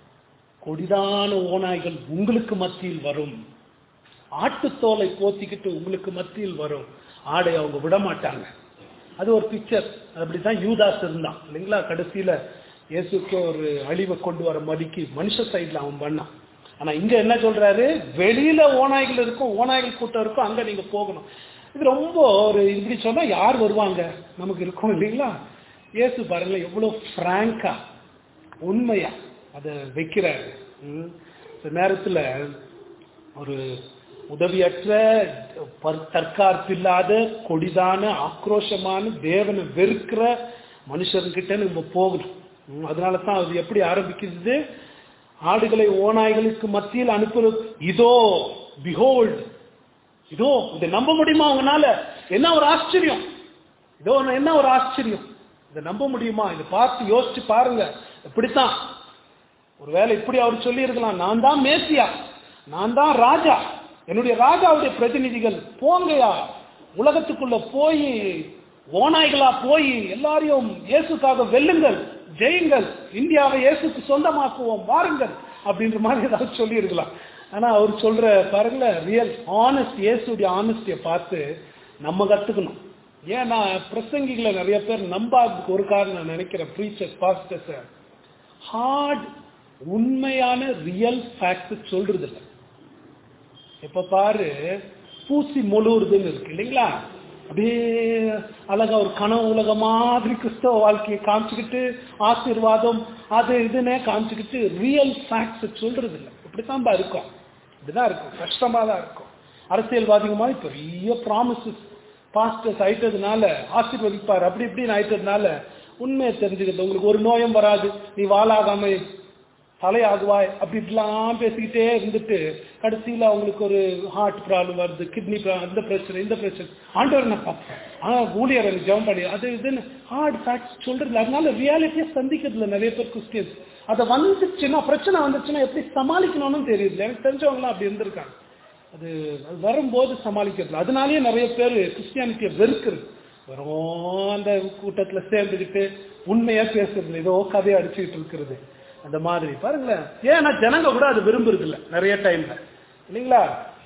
கொடிதான ஓநாய்கள் உங்களுக்கு மத்தியில் வரும் ஆட்டுத்தோலை போத்திக்கிட்டு உங்களுக்கு மத்தியில் வரும் ஆடை அவங்க விட மாட்டாங்க அது ஒரு பிக்சர் அப்படிதான் யூதாஸ் இருந்தான் இல்லைங்களா கடைசியில இயேசுக்கு ஒரு அழிவை கொண்டு வர மதிக்கு மனுஷ சைடுல அவன் பண்ணான் ஆனா இங்க என்ன சொல்றாரு வெளியில ஓநாய்கள் இருக்கும் ஓநாய்கள் கூட்டம் இருக்கும் அங்க நீங்க போகணும் இது ரொம்ப ஒரு இப்படி சொன்னா யார் வருவாங்க நமக்கு இருக்கும் இல்லைங்களா இயேசு பாருங்க எவ்வளவு பிராங்கா உண்மையா அதை வைக்கிறாரு ம். சில நேரத்துல ஒரு உதவியற்ற பர்- தற்காப்பில்லாத கொடிதான ஆக்ரோஷமான தேவனை வெறுக்கிற மனுஷர்கிட்ட நம்ம போகணும் ம், அதனால தான் அது எப்படி ஆரம்பிக்கிறது ஆடுகளை ஓநாய்களுக்கு மத்தியில் அனுப்புறது இதோ பிஹோல்ட் இதோ இதை நம்ப முடியுமா உங்களால என்ன ஒரு ஆச்சரியம் இதோ என்ன ஒரு ஆச்சரியம் இதை நம்ப முடியுமா இதை பார்த்து யோசிச்சு பாருங்க இப்படித்தான் ஒருவேளை இப்படி அவர் சொல்லி இருக்கலாம் நான் தான் மேசியா நான் தான் ராஜா என்னுடைய ராஜாவுடைய பிரதிநிதிகள் போங்கயா உலகத்துக்குள்ள போய் ஓநாய்களா போய் எல்லாரையும் இயேசுக்காக வெல்லுங்கள் ஜெயுங்கள் இந்தியாவை இயேசுக்கு சொந்தமாக்குவோம் வாருங்கள் அப்படின்ற மாதிரி ஏதாவது சொல்லி இருக்கலாம் ஆனா அவர் சொல்ற பாருங்களேன் ரியல் ஆனஸ்ட் இயேசுடைய ஆனஸ்டியை பார்த்து நம்ம கத்துக்கணும் ஏன்னா பிரசங்கிகளை நிறைய பேர் நம்பாததுக்கு ஒரு காரணம் நான் நினைக்கிறேன் ப்ரீச்சர் பாஸ்டர்ஸ் ஹார்ட் உண்மையான ரியல் ஃபேக்ட் சொல்றது இல்லை இப்ப பாரு பூசி மொழுவுறதுன்னு இருக்கு இல்லைங்களா அப்படியே அழகா ஒரு கனவு உலக மாதிரி கிறிஸ்தவ வாழ்க்கையை காமிச்சுக்கிட்டு ஆசீர்வாதம் அது இதுன்னே காமிச்சுக்கிட்டு ரியல் ஃபேக்ட்ஸ் சொல்றது இல்லை இப்படித்தான் பா இருக்கும் இப்படிதான் இருக்கும் கஷ்டமா தான் இருக்கும் அரசியல்வாதிங்க மாதிரி பெரிய ப்ராமிசஸ் பாஸ்டர்ஸ் ஆயிட்டதுனால ஆசீர்வதிப்பார் அப்படி இப்படின்னு ஆயிட்டதுனால உண்மையை தெரிஞ்சுக்கிறது உங்களுக்கு ஒரு நோயும் வராது நீ வாழாகாம தலையாகுவாய் அப்படி இப்படிலாம் பேசிக்கிட்டே இருந்துட்டு கடைசியில் அவங்களுக்கு ஒரு ஹார்ட் ப்ராப்ளம் வருது கிட்னி அந்த பிரச்சனை இந்த பிரச்சனை ஆண்டவர் நான் பார்ப்பேன் ஆனால் ஊழியர் எனக்கு ஜெபம் பண்ணி அது இதுன்னு ஹார்ட் ஃபேக்ட்ஸ் சொல்றது அதனால ரியாலிட்டியை சந்திக்கிறதுல நிறைய பேர் கிறிஸ்டியன்ஸ் அதை வந்துச்சுன்னா பிரச்சனை வந்துச்சுன்னா எப்படி சமாளிக்கணும்னு தெரியுது எனக்கு தெரிஞ்சவங்களாம் அப்படி இருந்திருக்காங்க அது அது வரும்போது சமாளிக்கிறது அதனாலேயே நிறைய பேர் கிறிஸ்டியானிட்டியை வெறுக்கிறது வெறும் அந்த கூட்டத்துல சேர்ந்துக்கிட்டு உண்மையா பேசுறது ஏதோ கதையை அடிச்சுக்கிட்டு இருக்கிறது அந்த மாதிரி பாருங்களேன் ஏன்னா ஜனங்க கூட அது விரும்புறது இல்ல நிறைய டைம்ல இல்லைங்களா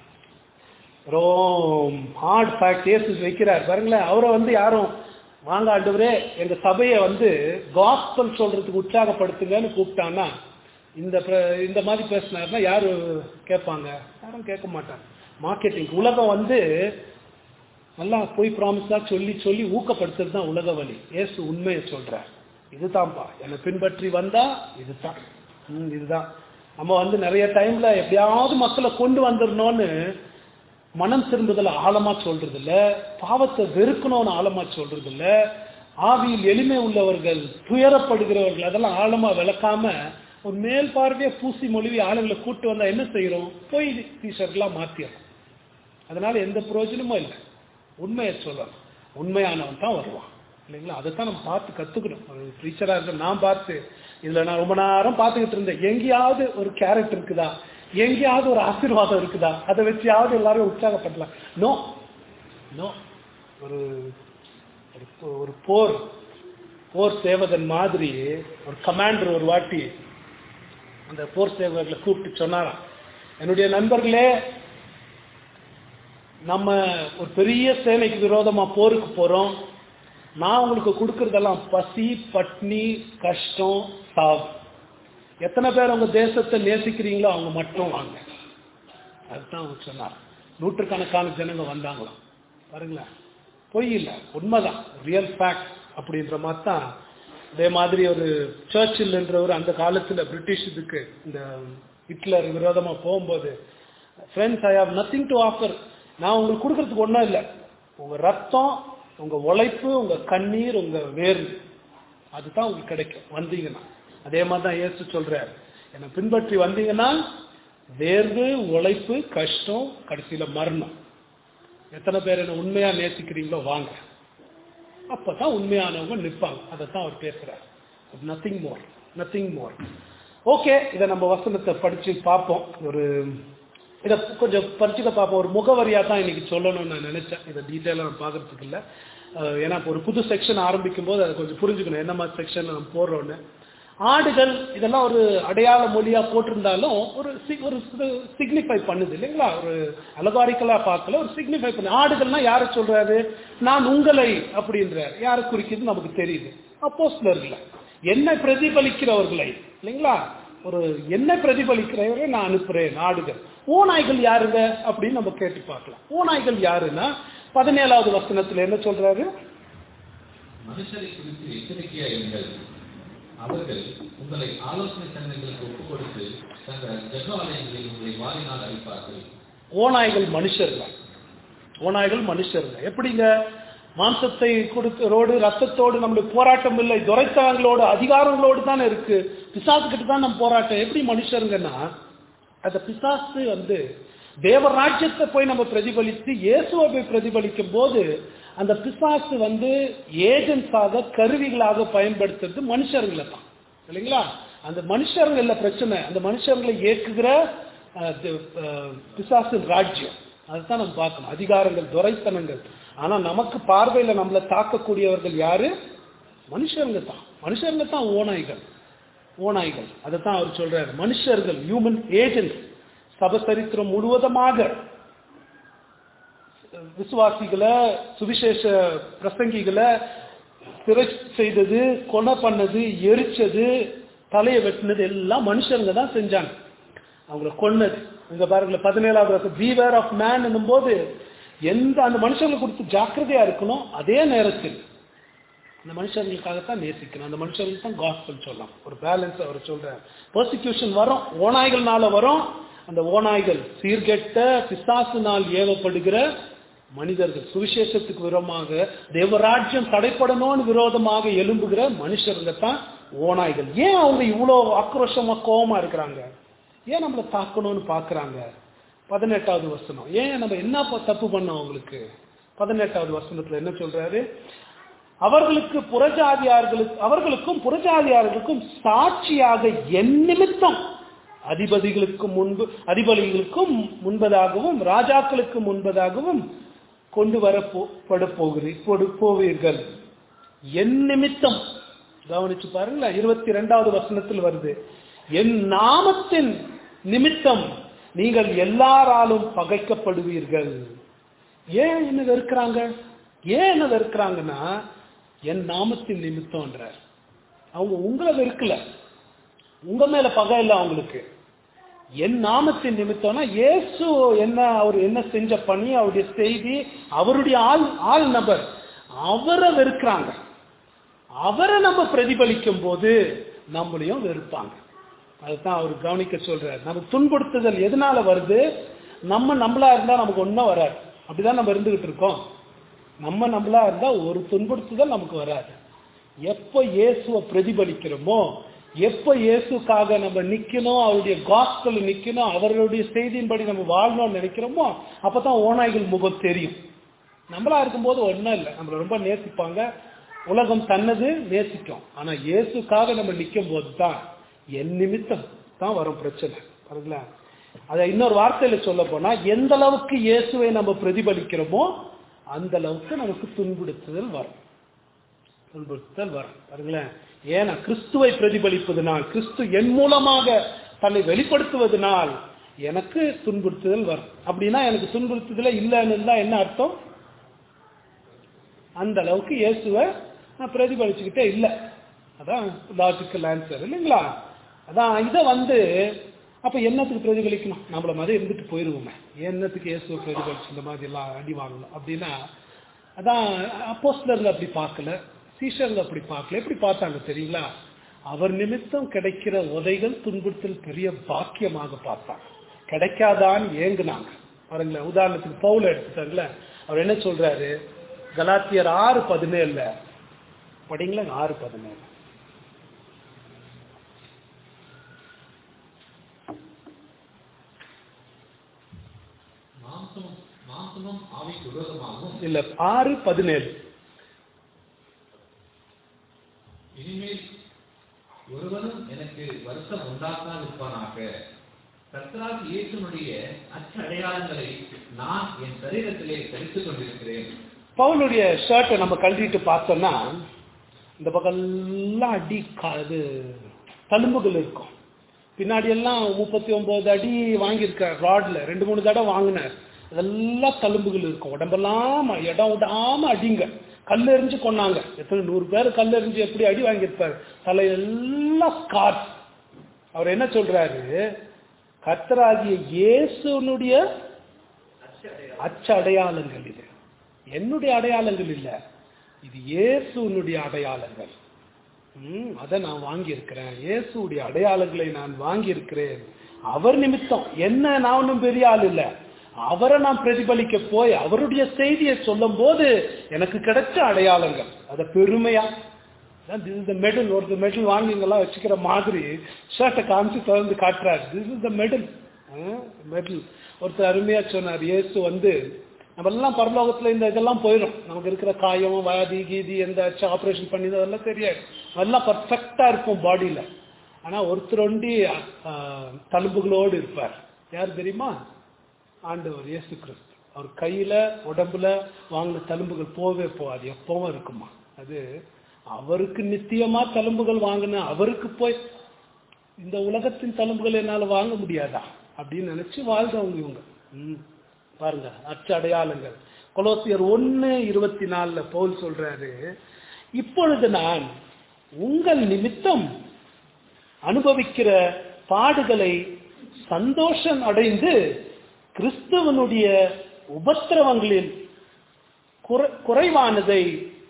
ரொம்ப ஹார்ட் ஃபேக்ட் ஏசு வைக்கிறார் பாருங்களேன் அவரை வந்து யாரும் வாங்க ஆண்டவரே எங்க சபையை வந்து காஸ்பல் சொல்றதுக்கு உற்சாகப்படுத்துங்கன்னு கூப்பிட்டான்னா இந்த பிர- இந்த மாதிரி பேசினாருன்னா யாரு கேட்பாங்க யாரும் கேட்க மாட்டாங்க மார்க்கெட்டிங் உலகம் வந்து நல்லா போய் ப்ராமிஸா சொல்லி சொல்லி ஊக்கப்படுத்துறது தான் உலக வழி ஏசு உண்மையை சொல்றார் இதுதான்ப்பா என்னை பின்பற்றி வந்தா இதுதான் ம், இதுதான் நம்ம வந்து நிறைய டைம்ல எப்படியாவது மக்களை கொண்டு வந்துடணும்னு மனம் திரும்புதல ஆழமா சொல்றது இல்ல பாவத்தை வெறுக்கணும்னு ஆழமா சொல்றது இல்ல ஆவியில் எளிமை உள்ளவர்கள் துயரப்படுகிறவர்கள் அதெல்லாம் ஆழமா விளக்காம ஒரு மேல் பார்வையை பூசி மொழிவி ஆளுங்களை கூட்டு வந்தா என்ன செய்யறோம் போய் டீஷர்ட்லாம் மாத்திடுறோம் அதனால எந்த பிரயோஜனமும் இல்லை உண்மையை சொல்லணும் உண்மையானவன் தான் வருவான் இல்லைங்களா அதை தான் நம்ம பார்த்து கத்துக்கணும் ஒரு டீச்சரா இருக்க நான் பார்த்து இதுல நான் ரொம்ப நேரம் பார்த்துக்கிட்டு இருந்தேன் எங்கேயாவது ஒரு கேரக்டர் இருக்குதா எங்கேயாவது ஒரு ஆசீர்வாதம் இருக்குதா அதை வச்சியாவது எல்லாரும் உற்சாகப்படலாம் நோ நோ ஒரு ஒரு போ- ஒரு போர் போர் சேவகன் மாதிரி ஒரு கமாண்டர் ஒரு வாட்டி அந்த போர் சேவகர்களை கூப்பிட்டு சொன்னாராம் என்னுடைய நண்பர்களே நம்ம ஒரு பெரிய சேனைக்கு விரோதமா போருக்கு போறோம் நான் உங்களுக்கு கொடுக்கறதெல்லாம் பசி பட்னி கஷ்டம் சாவு எத்தனை பேர் உங்க தேசத்தை நேசிக்கிறீங்களோ அவங்க மட்டும் வாங்க அதுதான் அவர் சொன்னார் நூற்றுக்கணக்கான ஜனங்க வந்தாங்களாம் பாருங்களேன் பொய் இல்லை உண்மைதான் ரியல் ஃபேக்ட் அப்படின்ற மாதிரி தான் அதே மாதிரி ஒரு சர்ச்சில் என்றவர் அந்த காலத்துல பிரிட்டிஷ் இதுக்கு இந்த ஹிட்லர் விரோதமா போகும்போது friends I have nothing to offer நான் உங்களுக்கு கொடுக்கறதுக்கு ஒன்றும் இல்லை உங்க ரத்தம் உங்க உழைப்பு உங்க கண்ணீர் உங்க வேர்வு அதுதான் உங்களுக்கு கிடைக்கும் வந்தீங்கன்னா அதே மாதிரி தான் இயேசு சொல்றார் என்னை பின்பற்றி வந்தீங்கன்னா வேர்வு உழைப்பு கஷ்டம் கடைசியில மரணம் எத்தனை பேர் என்ன உண்மையா நேசிக்கிறீங்களோ வாங்க அப்பதான் உண்மையானவங்க நிற்பாங்க அதை தான் அவர் பேசுறார் nothing more nothing more okay இதை நம்ம வசனத்தை படிச்சு பார்ப்போம் ஒரு இதை கொஞ்சம் படிச்சுக்க பார்ப்போம் ஒரு முகவரியா தான் இன்னைக்கு சொல்லணும்னு நான் நினைச்சேன் இதை டீட்டெயிலாக நான் பார்க்கறதுக்கு இல்லை அஹ் ஏன்னா இப்போ ஒரு புது செக்ஷன் ஆரம்பிக்கும் போது அதை கொஞ்சம் புரிஞ்சுக்கணும் என்ன மாதிரி செக்ஷன் நம்ம போடுறோன்னு ஆடுகள் இதெல்லாம் ஒரு அடையாள மொழியா போட்டிருந்தாலும் ஒரு சி- ஒரு சிக்னிஃபை பண்ணுது இல்லைங்களா ஒரு அலகாரிக்கலா பார்க்கல ஒரு சிக்னிஃபை பண்ணு ஆடுகள்னா யாரை சொல்றாரு நான் உங்களை அப்படின்றார் யாரை குறிக்கிறது நமக்கு தெரியுது அப்போஸ்லர்ல என்ன பிரதிபலிக்கிறவர்களை இல்லைங்களா ஒரு என்ன பிரதிபலிக்கிறவரை நான் அனுப்புறேன் ஆடுகள் ஓநாய்கள் யாருங்க அப்படின்னு நம்ம கேட்டு பார்க்கலாம் ஓநாய்கள் யாருன்னா பதினேழாவது வசனத்துல என்ன சொல்றாரு மனுஷரை குறித்து எச்சரிக்கையா இருங்கள் அவர்கள் உங்களை ஆலோசனை சங்கங்களுக்கு ஒப்புக் கொடுத்து தங்கள் ஜெப ஆலயங்களில் உங்களை வாரினால் அழைப்பார்கள் ஓநாய்கள் மனுஷர்கள் ஓநாய்கள் மனுஷர்கள் எப்படிங்க மாம்சத்தை கொடுத்தரோடு ரத்தத்தோடு நம்மளுக்கு போராட்டம் இல்லை துரைத்தவங்களோடு அதிகாரங்களோடு தானே இருக்கு பிசாசுக்கிட்ட தான் நம்ம போராட்டம் எப்படி மனுஷருங்கன்னா அந்த பிசாசு வந்து தேவராஜ்யத்தை போய் நம்ம பிரதிபலித்து இயேசுவை போய் பிரதிபலிக்கும் போது அந்த பிசாசு வந்து ஏஜென்ட்ஸாக கருவிகளாக பயன்படுத்துறது மனுஷர்களை தான் இல்லைங்களா அந்த மனுஷருங்கள்ல பிரச்சனை அந்த மனுஷர்களை இயக்குகிற அஹ், தி- அஹ், பிசாசின் ராஜ்யம் அதுதான் நம்ம பார்க்கணும் அதிகாரங்கள் துரைத்தனங்கள் ஆனா நமக்கு பார்வையில நம்மளை தாக்கக்கூடியவர்கள் யாரு மனுஷருங்க தான் மனுஷருங்க தான் ஓநாய்கள் ஓநாய்கள் அதைத்தான் அவர் சொல்றாரு மனுஷர்கள் ஹியூமன் ஏஜென்ட் சபசரித்திரம் முழுவதுமாக விசுவாசிகளை சுவிசேஷ பிரசங்கிகளை சிறை செய்தது கொலை பண்ணது எரிச்சது தலையை வெட்டினது எல்லாம் மனுஷருங்க தான் செஞ்சாங்க அவங்கள கொன்னது இங்க பாருங்களேன் பதினேழாவது பீவேர் ஆஃப் மேன் போது எந்த அந்த மனுஷங்களை கொடுத்து ஜாக்கிரதையா இருக்கணும் அதே நேரத்தில் அந்த மனுஷர்களுக்காகத்தான் நேசிக்கணும் அந்த மனுஷர்களுக்கு தான் காஸ்பல் சொல்லலாம் ஒரு பேலன்ஸ் அவர் சொல்றார் பர்சிக்யூஷன் வரும் ஓநாய்கள்னால வரும் அந்த ஓநாய்கள் சீர்கெட்ட பிசாசினால் ஏவப்படுகிற மனிதர்கள் சுவிசேஷத்துக்கு விரோதமாக தேவராஜ்யம் தடைப்படணும்னு விரோதமாக எழும்புகிற மனுஷருங்க தான் ஓநாய்கள் ஏன் அவங்க இவ்வளோ ஆக்ரோஷமா கோவமா இருக்கிறாங்க ஏன் நம்மளை தாக்கணும்னு பார்க்கறாங்க பதினெட்டாவது வசனம் ஏன் நம்ம என்ன ப- தப்பு பண்ணோம் அவங்களுக்கு பதினெட்டாவது வசனத்துல என்ன சொல்றாரு அவர்களுக்கு புறஜாதியார்களுக்கு அவர்களுக்கும் புறஜாதியார்களுக்கும் சாட்சியாக என் நிமித்தம் அதிபதிகளுக்கும் முன்பு அதிபதிகளுக்கும் முன்பதாகவும் ராஜாக்களுக்கு முன்பதாகவும் கொண்டு வரப்பட போகிறீர் போவீர்கள் என் நிமித்தம் கவனிச்சு பாருங்களேன் இருபத்தி ரெண்டாவது வசனத்தில் வருது என் நாமத்தின் நிமித்தம் நீங்கள் எல்லாராலும் பகைக்கப்படுவீர்கள் ஏன் என்ன வெறுக்கிறாங்க ஏன் என்ன வெறுக்கிறாங்கன்னா என் நாமத்தின் நிமித்தம்ன்றார் அவங்க உங்களை வெறுக்கல உங்க மேல பகை இல்லை அவங்களுக்கு என் நாமத்தின் நிமித்தம்னா இயேசு என்ன அவர் என்ன செஞ்ச பணி அவருடைய செய்தி அவருடைய ஆள் ஆள் நபர் அவரை வெறுக்கிறாங்க அவரை நம்ம பிரதிபலிக்கும் போது நம்மளையும் வெறுப்பாங்க அதுதான் அவர் கவனிக்க சொல்றாரு நம்ம துன்புறுத்துதல் எதனால வருது நம்ம நம்மளா இருந்தா நமக்கு ஒன்றும் வராது அப்படிதான் நம்ம இருந்துகிட்டு இருக்கோம் நம்ம நம்மளா இருந்தா ஒரு துன்புறுத்துதல் நமக்கு வராது எப்போ இயேசுவை பிரதிபலிக்கிறோமோ எப்போ இயேசுக்காக நம்ம நிக்கணும் அவருடைய காஸ்பல் நிக்கணும் அவர்களுடைய செய்தியின்படி நம்ம வாழணும்னு நினைக்கிறோமோ அப்பதான் ஓநாய்கள் முகம் தெரியும் நம்மளா இருக்கும்போது ஒன்றும் இல்லை நம்மளை ரொம்ப நேசிப்பாங்க உலகம் தன்னது நேசிக்கும் ஆனா இயேசுக்காக நம்ம நிற்கும் போது தான் என் நிமித்தம் தான் வரும் பிரச்சனை பாருங்களேன் அதை இன்னொரு வார்த்தையில சொல்ல போனா எந்த அளவுக்கு இயேசுவை நம்ம பிரதிபலிக்கிறோமோ அந்த அளவுக்கு நமக்கு துன்புறுத்துதல் வரும் துன்புறுத்தல் வரும் பாருங்களேன் ஏன்னா கிறிஸ்துவை பிரதிபலிப்பதனால் கிறிஸ்து என் மூலமாக தன்னை வெளிப்படுத்துவதனால் எனக்கு துன்புறுத்துதல் வரும் அப்படின்னா எனக்கு துன்புறுத்துதல இல்லைன்னு இருந்தா என்ன அர்த்தம் அந்த அளவுக்கு இயேசுவை நான் பிரதிபலிச்சுக்கிட்டே இல்லை அதான் லாஜிக்கல் ஆன்சர் இல்லைங்களா அதான் இதை வந்து அப்ப என்னத்துக்கு பிரதிபலிக்கணும் நம்மள மாதிரி இருந்துட்டு போயிருவோமே என்னத்துக்கு இயேசுவை பிரதிபலிச்சு இந்த மாதிரி எல்லாம் அடி வாங்கணும் அப்படின்னா அதான் அப்போஸ்லருங்க அப்படி பார்க்கல சீஷருங்க அப்படி பார்க்கல எப்படி பார்த்தாங்க தெரியுங்களா அவர் நிமித்தம் கிடைக்கிற உதைகள் துன்புறுத்தல் பெரிய பாக்கியமாக பார்த்தாங்க கிடைக்காதான்னு ஏங்குனாங்க பாருங்களேன் உதாரணத்துக்கு பவுல எடுத்துட்டாங்களே அவர் என்ன சொல்றாரு கலாத்தியர் ஆறு பதினேழுல படிங்களா ஆறு பதினேழு மாம்சமும் மாம்சமும் ஆவிக்கு விரோதமாக இல்ல ஆறு பதினேழு இனிமேல் ஒருவனும் எனக்கு வருத்தம் உண்டாக்காதிருப்பானாக கர்த்தராக இயேசுனுடைய அச்ச அடையாளங்களை நான் என் சரீரத்திலே தரித்துக் கொண்டிருக்கிறேன் பவுலுடைய ஷர்ட்டை நம்ம கழட்டிட்டு பார்த்தோம்னா இந்த பக்கம் எல்லாம் அடி கா- இது தழும்புகள் இருக்கும் பின்னாடி எல்லாம் முப்பத்தி ஒன்பது அடி வாங்கியிருக்கார் ராட்ல ரெண்டு மூணு தடவை வாங்கினார் அதெல்லாம் தழும்புகள் இருக்கும் உடம்பெல்லாம் இடம் விடாம அடிங்க கல் எறிஞ்சு கொண்டாங்க எத்தனை நூறு பேர் கல் எறிஞ்சு எப்படி அடி வாங்கியிருப்பார் தலையெல்லாம் ஸ்கார்ஸ் அவர் என்ன சொல்றாரு கர்த்தராகிய இயேசுனுடைய அச்ச அடையாளங்கள் இது என்னுடைய அடையாளங்கள் இல்ல இது இயேசுனுடைய அடையாளங்கள் ம், அதை நான் வாங்கியிருக்கிறேன் இயேசுடைய அடையாளங்களை நான் வாங்கியிருக்கிறேன் அவர் நிமித்தம் என்ன நான் ஒன்றும் பெரிய ஆள் இல்ல அவரை நான் பிரதிபலிக்க போய் அவருடைய செய்தியை சொல்லும் போது எனக்கு கிடைச்ச அடையாளங்கள் அதை பெருமையா திஸ் இஸ் த மெடல் ஒரு மெடல் வாங்கிங்கெல்லாம் வச்சுக்கிற மாதிரி ஷர்ட்டை காமிச்சு திறந்து காட்டுறாரு this is the medal medal ஒருத்தர் அருமையா சொன்னார் இயேசு வந்து நம்ம எல்லாம் பரலோகத்துல இந்த இதெல்லாம் போயிடும் நமக்கு இருக்கிற காயம் வியாதி கீதி எந்த ஆப்ரேஷன் பண்ணி அதெல்லாம் தெரியாது அதெல்லாம் பர்ஃபெக்டா இருக்கும் பாடியில ஆனா ஒருத்தர் ஒண்டி அஹ், தழும்புகளோடு இருப்பார் யார் தெரியுமா ஆண்டவர் இயேசு கிறிஸ்து அவர் கையில உடம்புல வாங்கின தழும்புகள் போகவே போகாது எப்பவும் இருக்குமா அது அவருக்கு நித்தியமா தழும்புகள் வாங்கின அவருக்கு போய் இந்த உலகத்தின் தழும்புகள் என்னால வாங்க முடியாதா அப்படின்னு நினைச்சு வாழ்ந்தவங்க இவங்க ம். பாருங்க அச்ச அடையாளங்கள் கொலோசியர் ஒன்னு இருபத்தி நாலுல பவுல் சொல்றாரு இப்பொழுது நான் உங்கள் நிமித்தம் அனுபவிக்கிற பாடுகளை சந்தோஷம் அடைந்து கிறிஸ்துவனுடைய உபத்திரவங்களில் குறை- குறைவானதை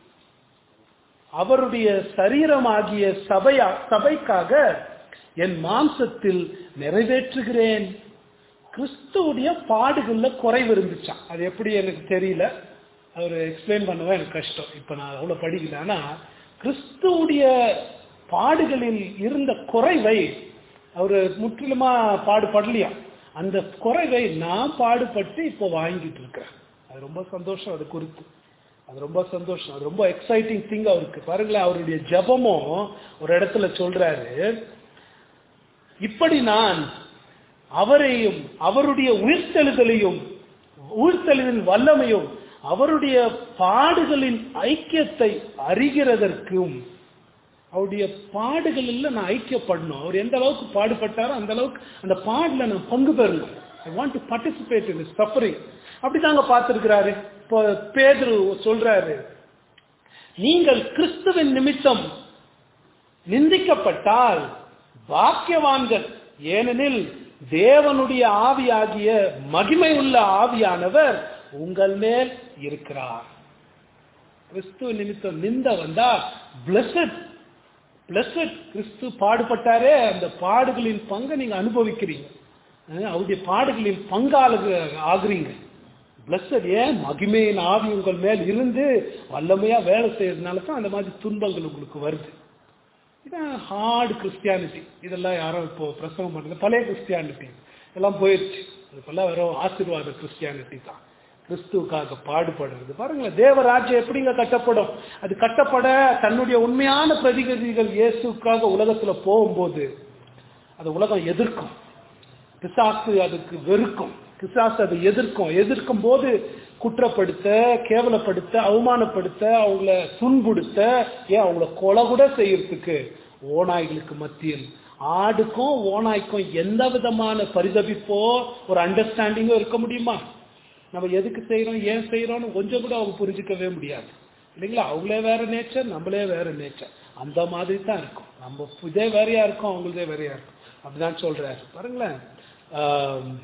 அவருடைய சரீரமாகிய சபையா சபைக்காக என் மாம்சத்தில் நிறைவேற்றுகிறேன் கிறிஸ்துவுடைய பாடுகள்ல குறைவு இருந்துச்சான் அது எப்படி எனக்கு தெரியல அவர் எக்ஸ்பிளைன் பண்ணவே எனக்கு கஷ்டம் இப்ப நான் அவ்வளவு படிக்கல ஆனா கிறிஸ்துவுடைய பாடுகளில் இருந்த குறைவை அவர் முற்றிலுமா பாடுபடலையா அந்த குறைவை நான் பாடுபட்டு இப்போ வாங்கிட்டு இருக்கிறேன் அது ரொம்ப சந்தோஷம் அது குறித்து அது ரொம்ப சந்தோஷம் அது ரொம்ப எக்ஸைட்டிங் திங் அவருக்கு பாருங்களேன் அவருடைய ஜெபமும் ஒரு இடத்துல சொல்றாரு இப்படி நான் அவரையும் அவருடைய உயிர்த்தெழுதலையும் உயிர்த்தெழுதலின் வல்லமையும் அவருடைய பாடுகளின் ஐக்கியத்தை அறிகிறதற்கும் அவருடைய பாடுகளில் நான் ஐக்கியப்படணும் அவர் எந்த அளவுக்கு பாடுபட்டாரோ அந்த அளவுக்கு அந்த பாடல நான் பங்கு பெறணும் I want to participate in suffering அப்படிதாங்க பார்த்திருக்கிறாரு இப்போ பேதுரு சொல்றாரு நீங்கள் கிறிஸ்துவின் நிமித்தம் நிந்திக்கப்பட்டால் பாக்கியவான்கள் ஏனெனில் தேவனுடைய ஆவியாகிய மகிமை உள்ள ஆவியானவர் உங்கள் மேல் இருக்கிறார் கிறிஸ்துவ நிமித்தம் நிந்த வந்தா பிளஸட் பிளஸட் கிறிஸ்து பாடுபட்டாரே அந்த பாடுகளின் பங்கை நீங்க அனுபவிக்கிறீங்க அஹ் அவருடைய பாடுகளின் பங்காளு ஆகுறீங்க பிளஸட் ஏன் மகிமையின் ஆவி உங்கள் மேல் இருந்து வல்லமையா வேலை செய்யறதுனால தான் அந்த மாதிரி துன்பங்கள் உங்களுக்கு வருது இதான் ஹார்டு கிறிஸ்டியானிட்டி இதெல்லாம் யாரும் இப்போ பிரசவம் பண்ணுறது பழைய கிறிஸ்டியானிட்டி இதெல்லாம் போயிடுச்சு இப்பெல்லாம் வெறும் ஆசீர்வாத கிறிஸ்டியானிட்டி தான் கிறிஸ்துவுக்காக பாடுபடுறது பாருங்களேன் தேவராஜ்யம் எப்படிங்க கட்டப்படும் அது கட்டப்பட தன்னுடைய உண்மையான பிரதிநிதிகள் இயேசுக்காக உலகத்துல போகும்போது அது உலகம் எதிர்க்கும் பிசாசு அதுக்கு வெறுக்கும் பிசாசு அதை எதிர்க்கும் எதிர்க்கும் போது குற்றப்படுத்த கேவலப்படுத்த அவமானப்படுத்த அவங்கள துன்புடுத்த ஏன் அவங்கள கொலை கூட செய்யறதுக்கு ஓநாய்களுக்கு மத்தியில் ஆடுக்கும் ஓநாய்க்கும் எந்த விதமான பரிதபிப்போ ஒரு அண்டர்ஸ்டாண்டிங்கோ இருக்க முடியுமா நம்ம எதுக்கு செய்யறோம் ஏன் செய்யறோம்னு கொஞ்சம் கூட அவங்க புரிஞ்சுக்கவே முடியாது இல்லைங்களா அவங்களே வேற நேச்சர் நம்மளே வேற நேச்சர் அந்த மாதிரி தான் இருக்கும் நம்ம இதே வேறையா இருக்கும் அவங்களதே வேறையா இருக்கும் அப்படிதான் சொல்றாரு பாருங்களேன் ஆம்,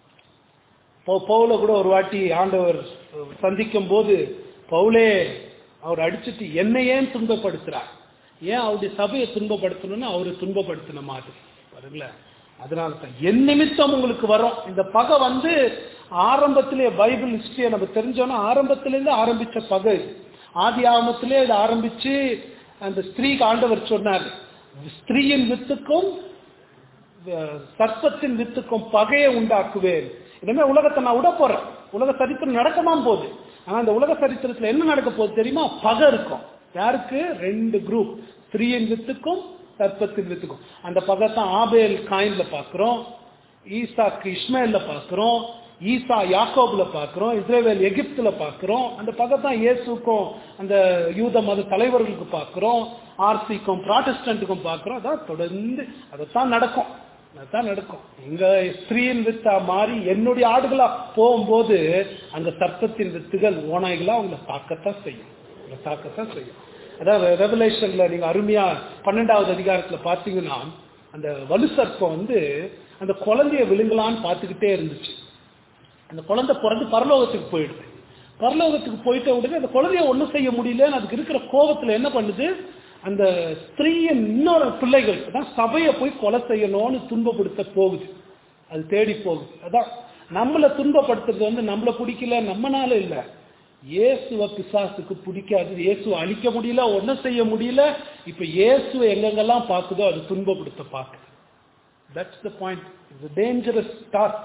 பவு- பவுல கூட ஒரு வாட்டி ஆண்டவர் சந்திக்கும் போது பவுலே அவர் அடிச்சுட்டு என்னை ஏன் துன்பப்படுத்துறார் ஏன் அவருடைய சபையை துன்பப்படுத்தணும்னு அவரை துன்பப்படுத்தின மாதிரி பாருங்களேன் அதனால தான் என் நிமித்தம் உங்களுக்கு வரும் இந்த பகை வந்து ஆரம்பத்திலே பைபிள் ஹிஸ்டரியை நம்ம தெரிஞ்சோன்னா ஆரம்பத்திலேருந்து ஆரம்பிச்ச பகை இது. ஆதி ஆரம்பத்திலே இது ஆரம்பிச்சு அந்த ஸ்திரீக்கு ஆண்டவர் சொன்னார் ஸ்திரீயின் வித்துக்கும் அஹ், சர்ப்பத்தின் வித்துக்கும் பகையை உண்டாக்குவேன் இனிமே உலகத்தை நான் விட போறேன் உலக சரித்திரம் நடக்கதான் போகுது ஆனா அந்த உலக சரித்திரத்துல என்ன நடக்க போகுது தெரியுமா பகை இருக்கும் யாருக்கு ரெண்டு குரூப் ஸ்திரீயின் வித்துக்கும் சர்ப்பத்தின் வித்துக்கும் அந்த பகை தான் ஆபேல் காயின்ல பாக்குறோம் ஈசாக்கு இஸ்மாயில்ல பாக்குறோம் ஈசா யாக்கோப்ல பாக்குறோம் இஸ்ரேவேல் எகிப்துல பாக்குறோம் அந்த பகை தான் இயேசுக்கும் அந்த யூத மத தலைவர்களுக்கு பாக்குறோம் ஆர்சிக்கும் ப்ராட்டஸ்டன்ட்டுக்கும் பாக்குறோம் அதான் தொடர்ந்து அதைத்தான் நடக்கும் அதான் நடக்கும் இங்க ஸ்திரீயின் வித்தா மாறி என்னுடைய ஆடுகளா போகும்போது அங்க சர்ப்பத்தின் வித்துகள் ஓநாய்களா அவங்கள தாக்கத்தான் செய்யும் அவங்கள தாக்கத்தான் செய்யும் அதாவது ரெவலேஷன்ல நீங்க அருமையா பன்னெண்டாவது அதிகாரத்துல பாத்தீங்கன்னா அந்த வலு சர்ப்பம் வந்து அந்த குழந்தைய விழுங்கலான்னு பார்த்துக்கிட்டே இருந்துச்சு அந்த குழந்தை பிறந்து பரலோகத்துக்கு போயிடுது பரலோகத்துக்கு போயிட்ட உடனே அந்த குழந்தைய ஒன்றும் செய்ய முடியலன்னு அதுக்கு இருக்கிற கோபத்துல என்ன பண்ணுது அந்த ஸ்திரீயின் இன்னொரு பிள்ளைகள் அதான் சபையை போய் கொலை செய்யணும்னு துன்பப்படுத்த போகுது அது தேடி போகுது அதான் நம்மளை துன்பப்படுத்துறது வந்து நம்மளை பிடிக்கல நம்மனால இல்ல இயேசுவ பிசாசுக்கு பிடிக்காது இயேசுவை அழிக்க முடியல ஒன்றும் செய்ய முடியல இப்ப இயேசுவை எங்கெங்கெல்லாம் பார்க்குதோ அது துன்பப்படுத்த பார்க்குது that's the point it's dangerous task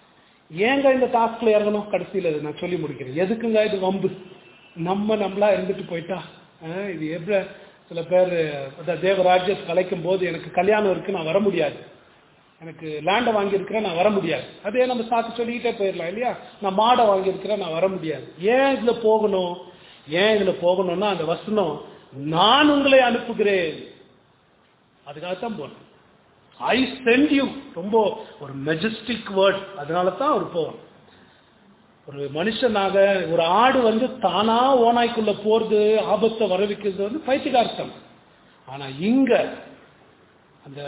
ஏங்க இந்த டாஸ்க்ல இறங்கணும் கடைசியில் இதை நான் சொல்லி முடிக்கிறேன் எதுக்குங்க இது வம்பு நம்ம நம்மளா இருந்துட்டு போயிட்டா அஹ் இது எப்படி சில பேர் அதான் தேவராஜ்யத்தை கலைக்கும் போது எனக்கு கல்யாணம் இருக்கு நான் வர முடியாது எனக்கு லேண்டை வாங்கியிருக்கிறேன் நான் வர முடியாது அதே நம்ம சாக்கு சொல்லிக்கிட்டே போயிடலாம் இல்லையா நான் மாடை வாங்கியிருக்கிறேன் நான் வர முடியாது ஏன் இதுல போகணும் ஏன் இதுல போகணும்னா அந்த வசனம் நான் உங்களை அனுப்புகிறேன் அதுக்காகத்தான் போகணும் ஐ சென்ட் யூ ரொம்ப ஒரு மெஜஸ்டிக் வேர்ட் அதனால தான் அவர் போவார் ஒரு மனுஷனாக ஒரு ஆடு வந்து தானா ஓனாய்க்குள்ள போறது ஆபத்தை வரவிக்கிறது வந்து பைத்தியகார்த்தம் ஆனா இங்க அந்த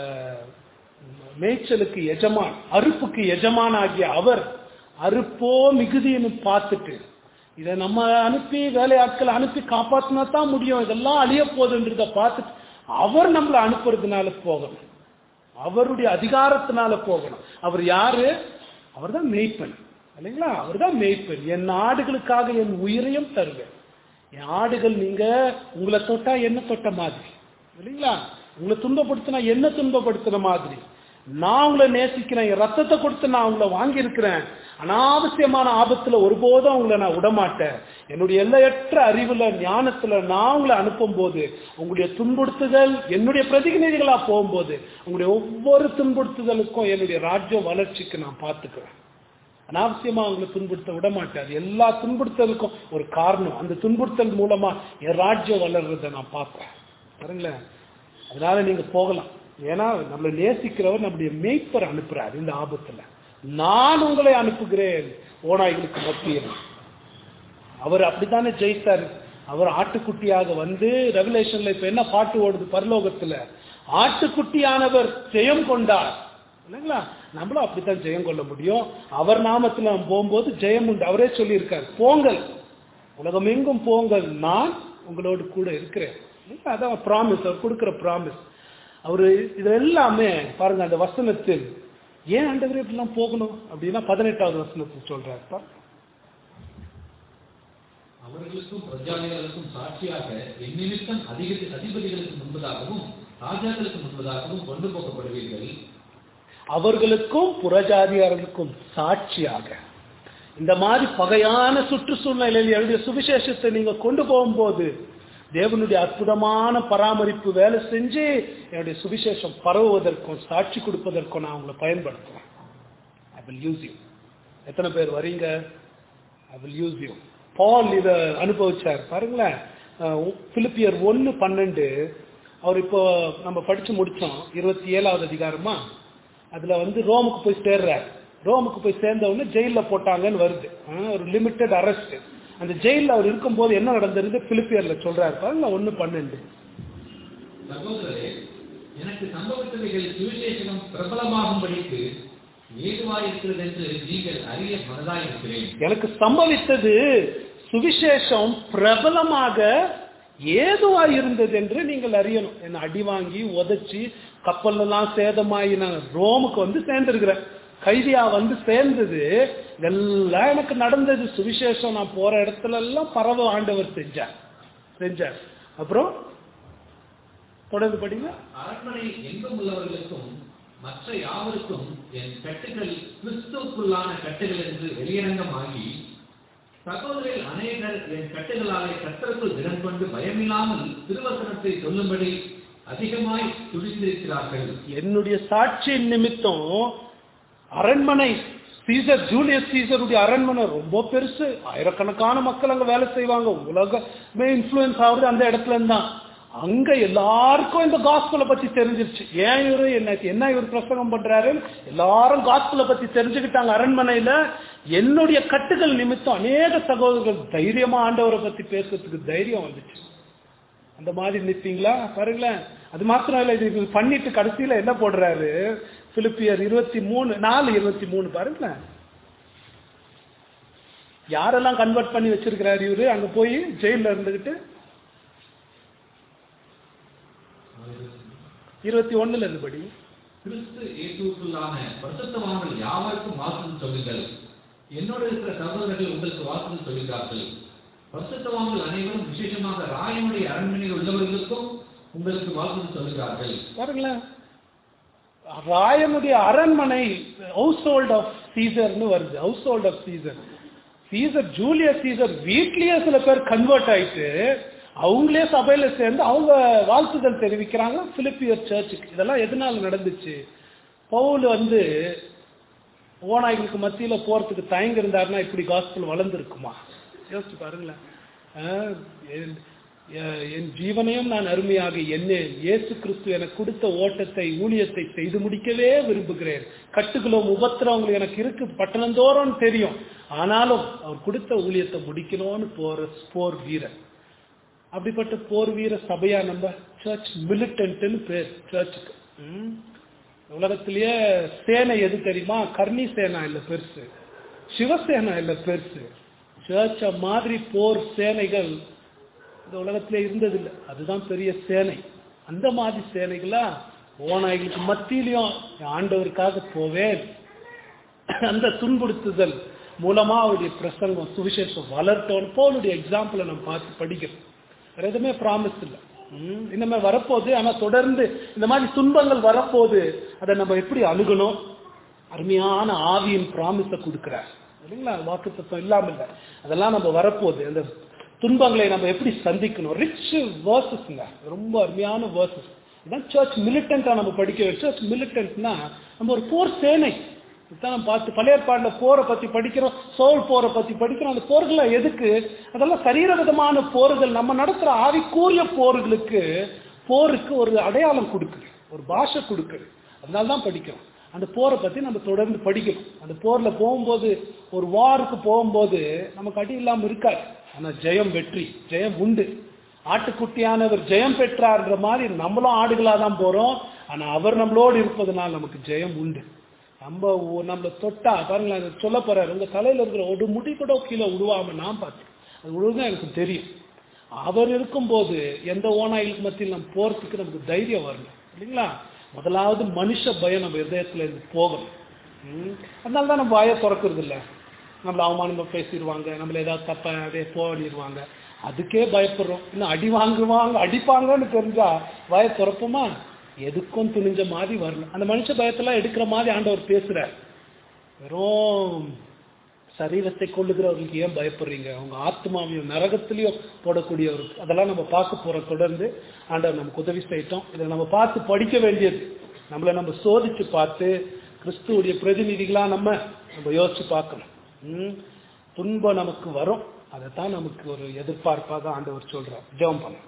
மேய்ச்சலுக்கு எஜமான் அறுப்புக்கு எஜமான் ஆகிய அவர் அறுப்போ மிகுதின்னு பார்த்துட்டு இதை நம்ம அனுப்பி வேலையாட்களை அனுப்பி காப்பாத்தினா தான் முடியும் இதெல்லாம் அழிய போகுதுன்றத பார்த்துட்டு அவர் நம்மளை அனுப்புறதுனால போகணும் அவருடைய அதிகாரத்தினால போகணும் அவர் யாரு அவர் தான் மெய்ப்பன் இல்லைங்களா அவர் தான் மெய்ப்பன் என் ஆடுகளுக்காக என் உயிரையும் தருவேன் என் ஆடுகள் நீங்க உங்களை தொட்டா என்ன தொட்ட மாதிரி இல்லைங்களா உங்களை துன்பப்படுத்தினா என்ன துன்பப்படுத்தின மாதிரி நான் உங்களை நேசிக்கிறேன் என் ரத்தத்தை கொடுத்து நான் உங்களை வாங்கியிருக்கிறேன் அனாவசியமான ஆபத்துல ஒருபோதும் உங்களை நான் விடமாட்டேன் என்னுடைய எல்லையற்ற அறிவுல ஞானத்துல நான் உங்களை அனுப்பும் போது உங்களுடைய துன்புறுத்துதல் என்னுடைய பிரதிநிதிகளா போகும்போது உங்களுடைய ஒவ்வொரு துன்புறுத்துதலுக்கும் என்னுடைய ராஜ்ய வளர்ச்சிக்கு நான் பார்த்துக்கிறேன் அனாவசியமா அவங்களை துன்புறுத்த விட மாட்டார் எல்லா துன்புறுத்தலுக்கும் ஒரு காரணம் அந்த துன்புறுத்தல் மூலமா என் ராஜ்யம் வளர்றதை நான் பார்ப்பேன் பாருங்களேன் அதனால நீங்க போகலாம் ஏன்னா நம்மளை நேசிக்கிறவர் நம்முடைய மேய்ப்பர் அனுப்புறாரு இந்த ஆபத்துல நான் உங்களை அனுப்புகிறேன் ஓநாய்களுக்கு மத்தியில் அவர் அப்படித்தானே ஜெயித்தார் அவர் ஆட்டுக்குட்டியாக வந்து ரெவலேஷன்ல இப்ப என்ன பாட்டு ஓடுது பரலோகத்துல ஆட்டுக்குட்டியானவர் ஜெயம் கொண்டார் இல்லைங்களா நம்மளும் அப்படித்தான் ஜெயம் கொள்ள முடியும் அவர் நாமத்துல நம்ம போகும்போது ஜெயம் உண்டு அவரே சொல்லியிருக்கார் போங்கள் உலகம் எங்கும் போங்கள் நான் உங்களோடு கூட இருக்கிறேன் இல்லைங்களா? அதான் ப்ராமிஸ் அவர் கொடுக்கிற ப்ராமிஸ் அவரு இது எல்லாமே பாருங்க அந்த வசனத்தில் ஏன் ஆண்டவரே இப்படிலாம் போகணும் அப்படின்னா பதினெட்டாவது வசனத்தில் சொல்றாரு பாருங்க. அவர்களுக்கும் பிரஜாதிகளுக்கும் சாட்சியாக என் நிமித்தம் அதிக அதிபதிகளுக்கு முன்பதாகவும் ராஜாக்களுக்கு முன்பதாகவும் கொண்டு போகப்படுவீர்கள் அவர்களுக்கும் புறஜாதியார்களுக்கும் சாட்சியாக இந்த மாதிரி பகையான சுற்றுச்சூழ்நிலையில் என்னுடைய சுவிசேஷத்தை நீங்க கொண்டு போகும்போது தேவனுடைய அற்புதமான பராமரிப்பு வேலை செஞ்சு என்னுடைய சுவிசேஷம் பரவுவதற்கும் சாட்சி கொடுப்பதற்கும் நான் உங்களை பயன்படுத்துவேன் ஐ வில் யூஸ் யூ எத்தனை பேர் வரீங்க I will use you Paul இதை அனுபவிச்சார் பாருங்களேன் அஹ் பிலிப்பியர் ஒன்று பன்னெண்டு அவர் இப்போ நம்ம படிச்சு முடிச்சோம் இருபத்தி ஏழாவது அதிகாரமா அதுல வந்து ரோமுக்கு போய் சேர்றார் ரோமுக்கு போய் சேர்ந்த உடனே ஜெயில போட்டாங்கன்னு வருது அஹ் ஒரு லிமிட்டட் அரெஸ்ட் அந்த ஜெயில அவர் இருக்கும்போது என்ன நடந்திருந்து பிலிப்பியர்ல சொல்றாரு பாருங்க ஒன்று பன்னெண்டு சகோதரரே எனக்கு சம்பவித்தவைகள் சுவிசேஷனம் பிரபலமாகும்படிக்கு ஏதுவாயிருக்கிறது என்று நீங்கள் அறிய மனதாயிருக்கிறேன் எனக்கு சம்பவித்தது சுவிசேஷம் பிரபலமாக ஏதுவா இருந்தது என்று நீங்கள் அறியணும் என்ன அடி வாங்கி உதைச்சி கப்பல்லாம் சேதமாகி நான் ரோமுக்கு வந்து சேர்ந்திருக்கிறேன் கைதியா வந்து சேர்ந்தது இதெல்லாம் எனக்கு நடந்தது சுவிசேஷம் நான் போற இடத்துல எல்லாம் பரவ ஆண்டவர் செஞ்சார் செஞ்சார் அப்புறம் தொடர்ந்து படிங்க அரண்மனை எங்கும் உள்ளவர்களுக்கும் மற்ற யாவருக்கும் என் கட்டுகள் கிறிஸ்துவுக்குள்ளான கட்டுகள் என்று வெளியரங்கமாகி சகோதரில் அநேகர் என் கட்டுகளாலே கத்தருக்குள் தினம் கொண்டு பயமில்லாமல் திருவசனத்தை சொல்லும்படி அதிகமாய் துடித்திருக்கிறார்கள் என்னுடைய சாட்சியின் நிமித்தம் அரண்மனை சீசர் ஜூலியஸ் சீசருடைய அரண்மனை ரொம்ப பெருசு ஆயிரக்கணக்கான மக்கள் அங்க வேலை செய்வாங்க உலகமே இன்ஃப்ளூயன்ஸ் ஆகுறது அந்த இடத்துல இருந்தான் அங்க எல்லாருக்கும் இந்த காஸ்பலை பத்தி தெரிஞ்சிருச்சு ஏன் இவரு என்ன என்ன இவர் பிரசங்கம் பண்றாரு எல்லாரும் காஸ்பலை பத்தி தெரிஞ்சுக்கிட்டாங்க அரண்மனையில என்னுடைய கட்டுகள் நிமித்தம் அநேக சகோதரர்கள் தைரியமா ஆண்டவரை பத்தி பேசுறதுக்கு தைரியம் வந்துச்சு அந்த மாதிரி நிற்பீங்களா பாருங்களேன் அது மாத்திரம் இல்லை இது பண்ணிட்டு கடைசியில என்ன போடுறாரு பிலிப்பியர் இருபத்தி மூணு நாலு இருபத்தி மூணு பாருங்களேன் யாரெல்லாம் கன்வெர்ட் பண்ணி வச்சிருக்கிறாரு இவரு அங்க போய் ஜெயில இருந்துகிட்டு இருபத்தி ஒண்ணுல இருந்தபடி கிறிஸ்து இயேசுக்குள்ளான பரிசுத்தவான்கள் யாவருக்கும் வாசல் சொல்லுங்கள் என்னோடு இருக்கிற சகோதரர்கள் உங்களுக்கு வாசல் சொல்லுகிறார்கள் பரிசுத்தவான்கள் அனைவரும் விசேஷமாக ராயனுடைய அரண்மனையில் உள்ளவர்களுக்கும் உங்களுக்கு வாசல் சொல்லுகிறார்கள் பாருங்களேன் ராயனுடைய அரண்மனை ஹவுஸ் ஹோல்ட் ஆஃப் சீசர்னு வருது household of Caesar Caesar Julius Caesar வீட்லயே சில பேர் கன்வெர்ட் ஆயிட்டு அவங்களே சபையில சேர்ந்து அவங்க வாழ்த்துதல் தெரிவிக்கிறாங்க பிலிப்பியர் சர்ச்சுக்கு இதெல்லாம் எதனால நடந்துச்சு பவுல் வந்து ஓநாய்களுக்கு மத்தியில போறதுக்கு தயங்கி இருந்தாருன்னா இப்படி காஸ்பல் வளர்ந்துருக்குமா யோசிச்சு பாருங்களேன் ஆஹ் என் எ- என் ஜீவனையும் நான் அருமையாக எண்ணேன் இயேசு கிறிஸ்து எனக்கு கொடுத்த ஓட்டத்தை ஊழியத்தை செய்து முடிக்கவே விரும்புகிறேன் கட்டுகளும் உபத்திரவங்களும் எனக்கு இருக்கு பட்டணந்தோறும் தெரியும் ஆனாலும் அவர் கொடுத்த ஊழியத்தை முடிக்கணும்னு போற போர் வீரர் அப்படிப்பட்ட போர் வீர சபையா நம்ம சர்ச் மிலிட்டன்ட்னு பேர் சர்ச்சுக்கு ம். உலகத்திலேயே சேனை எது தெரியுமா கர்ணி சேனா இல்ல பெருசு சிவசேனா இல்ல பெருசு சர்ச்ச மாதிரி போர் சேனைகள் இந்த உலகத்திலே இருந்ததில்லை அதுதான் பெரிய சேனை அந்த மாதிரி சேனைகளா ஓநாய்களுக்கு மத்தியிலையும் என் ஆண்டவருக்காக போவேன் அந்த துன்புறுத்துதல் மூலமா அவருடைய பிரசங்கம் சுவிசேஷம் வளர்த்தோன்னு போலுடைய எக்ஸாம்பிளை நம்ம பார்த்து படிக்கிறோம் வேற எதுவுமே ப்ராமிஸ் இல்லை ம், இனிமே வரப்போகுது ஆனா தொடர்ந்து இந்த மாதிரி துன்பங்கள் வரப்போகுது அதை நம்ம எப்படி அணுகணும் அருமையான ஆவியின் ப்ராமிஸை கொடுக்கிறார் இல்லைங்களா வாக்கு தத்துவம் இல்லாம இல்லை அதெல்லாம் நம்ம வரப்போகுது அந்த துன்பங்களை நம்ம எப்படி சந்திக்கணும் ரிச் வேர்சஸ்ங்க ரொம்ப அருமையான வேர்சஸ் இதான் சர்ச் மிலிட்டண்டா நம்ம படிக்க சர்ச் மிலிட்டன்ட்னா நம்ம ஒரு போர் சேனை இதுதான் நம்ம பார்த்து பழைய பாடல போரை பத்தி படிக்கிறோம் சோல் போரை பத்தி படிக்கிறோம் அந்த போர்கள் எதுக்கு அதெல்லாம் சரீரவிதமான போர்கள் நம்ம நடத்துற ஆவிக்கூறிய போர்களுக்கு போருக்கு ஒரு அடையாளம் கொடுக்குது ஒரு பாஷை கொடுக்குது அதனால தான் படிக்கிறோம் அந்த போரை பத்தி நம்ம தொடர்ந்து படிக்கணும் அந்த போர்ல போகும்போது ஒரு வாருக்கு போகும்போது நமக்கு அடி இல்லாம இருக்காது ஆனா ஜெயம் வெற்றி ஜெயம் உண்டு ஆட்டுக்குட்டியானவர் ஜெயம் பெற்றார்ன்ற மாதிரி நம்மளும் ஆடுகளா தான் போறோம் ஆனா அவர் நம்மளோடு இருப்பதனால் நமக்கு ஜெயம் உண்டு நம்ம ஒ- நம்மள தொட்டா பாருங்களேன் அது சொல்ல போறாரு உங்க தலையில இருக்கிற ஒரு முடி கூட கீழே விடுவாம நான் பார்த்தேன் அது ஒழுங்கா எனக்கு தெரியும் அவர் இருக்கும்போது எந்த ஓநாய்களுக்கு மத்தியில் நம்ம போறதுக்கு நமக்கு தைரியம் வரணும் இல்லைங்களா முதலாவது மனுஷ பயம் நம்ம இதயத்துல இருந்து போகணும் ம். அதனால தான் நம்ம வாயை திறக்கிறது இல்ல நம்மள அவமானமா பேசிடுவாங்க நம்மள ஏதாவது தப்பா அதே போடிடுவாங்க அதுக்கே பயப்படுறோம் இன்னும் அடி வாங்குவாங்க அடிப்பாங்கன்னு தெரிஞ்சா வாயை திறப்போமா எதுக்கும் துணிஞ்ச மாதிரி வரணும் அந்த மனுஷ பயத்தெல்லாம் எடுக்கிற மாதிரி ஆண்டவர் பேசுறார் வெறும் சரீரத்தை கொள்ளுகிறவர்களுக்கு ஏன் பயப்படுறீங்க அவங்க ஆத்மாவையும் நரகத்திலையும் போடக்கூடியவர் அதெல்லாம் நம்ம பார்க்க போற தொடர்ந்து ஆண்டவர் நமக்கு உதவி செய்யட்டும் இதை நம்ம பார்த்து படிக்க வேண்டியது நம்மளை நம்ம சோதிச்சு பார்த்து கிறிஸ்துவுடைய பிரதிநிதிகளா நம்ம நம்ம யோசிச்சு பார்க்கணும் ம். துன்பம் நமக்கு வரும் அதைத்தான் நமக்கு ஒரு எதிர்பார்ப்பாக ஆண்டவர் சொல்றார் ஜெபம் பண்ண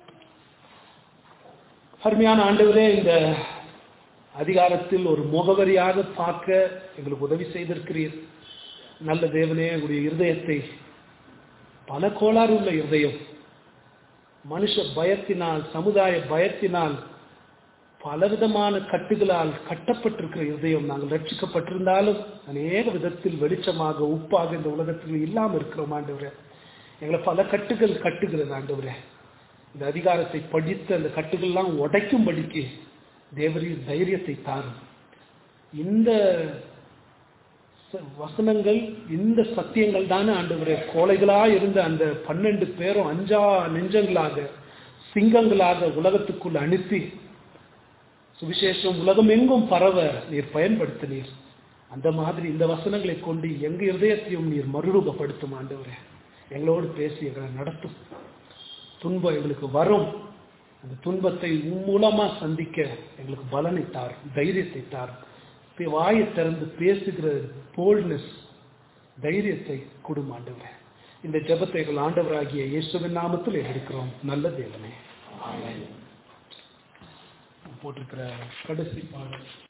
அருமையான ஆண்டவரே இந்த அதிகாரத்தில் ஒரு முகவரியாக பார்க்க எங்களுக்கு உதவி செய்திருக்கிறீர் நல்ல தேவனே உங்களுடைய இருதயத்தை பல கோளாறு உள்ள இருதயம் மனுஷ பயத்தினால் சமுதாய பயத்தினால் பலவிதமான கட்டுகளால் கட்டப்பட்டிருக்கிற இருதயம் நாங்கள் ரட்சிக்கப்பட்டிருந்தாலும் அநேக விதத்தில் வெளிச்சமாக உப்பாக இந்த உலகத்தில் இல்லாமல் இருக்கிறோம் ஆண்டவரே எங்களை பல கட்டுகள் கட்டுகிறது ஆண்டவரே இந்த அதிகாரத்தை படித்து அந்த கட்டுகள்லாம் உடைக்கும்படிக்கு தேவரின் தைரியத்தை தாரும் இந்த ச- வசனங்கள் இந்த சத்தியங்கள் தானே ஆண்டவரே கோழைகளா இருந்த அந்த பன்னெண்டு பேரும் அஞ்சா நெஞ்சங்களாக சிங்கங்களாக உலகத்துக்குள் அனுப்பி சுவிசேஷம் உலகம் எங்கும் பரவ நீர் பயன்படுத்தினீர் அந்த மாதிரி இந்த வசனங்களை கொண்டு எங்க இருதயத்தையும் நீர் மறுரூபப்படுத்தும் ஆண்டவரே எங்களோடு பேசி எங்களை நடத்தும் துன்பம் எங்களுக்கு வரும் அந்த துன்பத்தை உம் மூலமா சந்திக்க எங்களுக்கு பலனை தார் தைரியத்தை தார் பே- வாயை திறந்து பேசுகிற போல்ட்னஸ் தைரியத்தை கொடும் ஆண்டவரே இந்த ஜெபத்தை எங்கள் ஆண்டவராகிய இயேசுவின் நாமத்தில் எடுக்கிறோம் நல்ல தேவனே போட்டிருக்கிற கடைசி பாடல்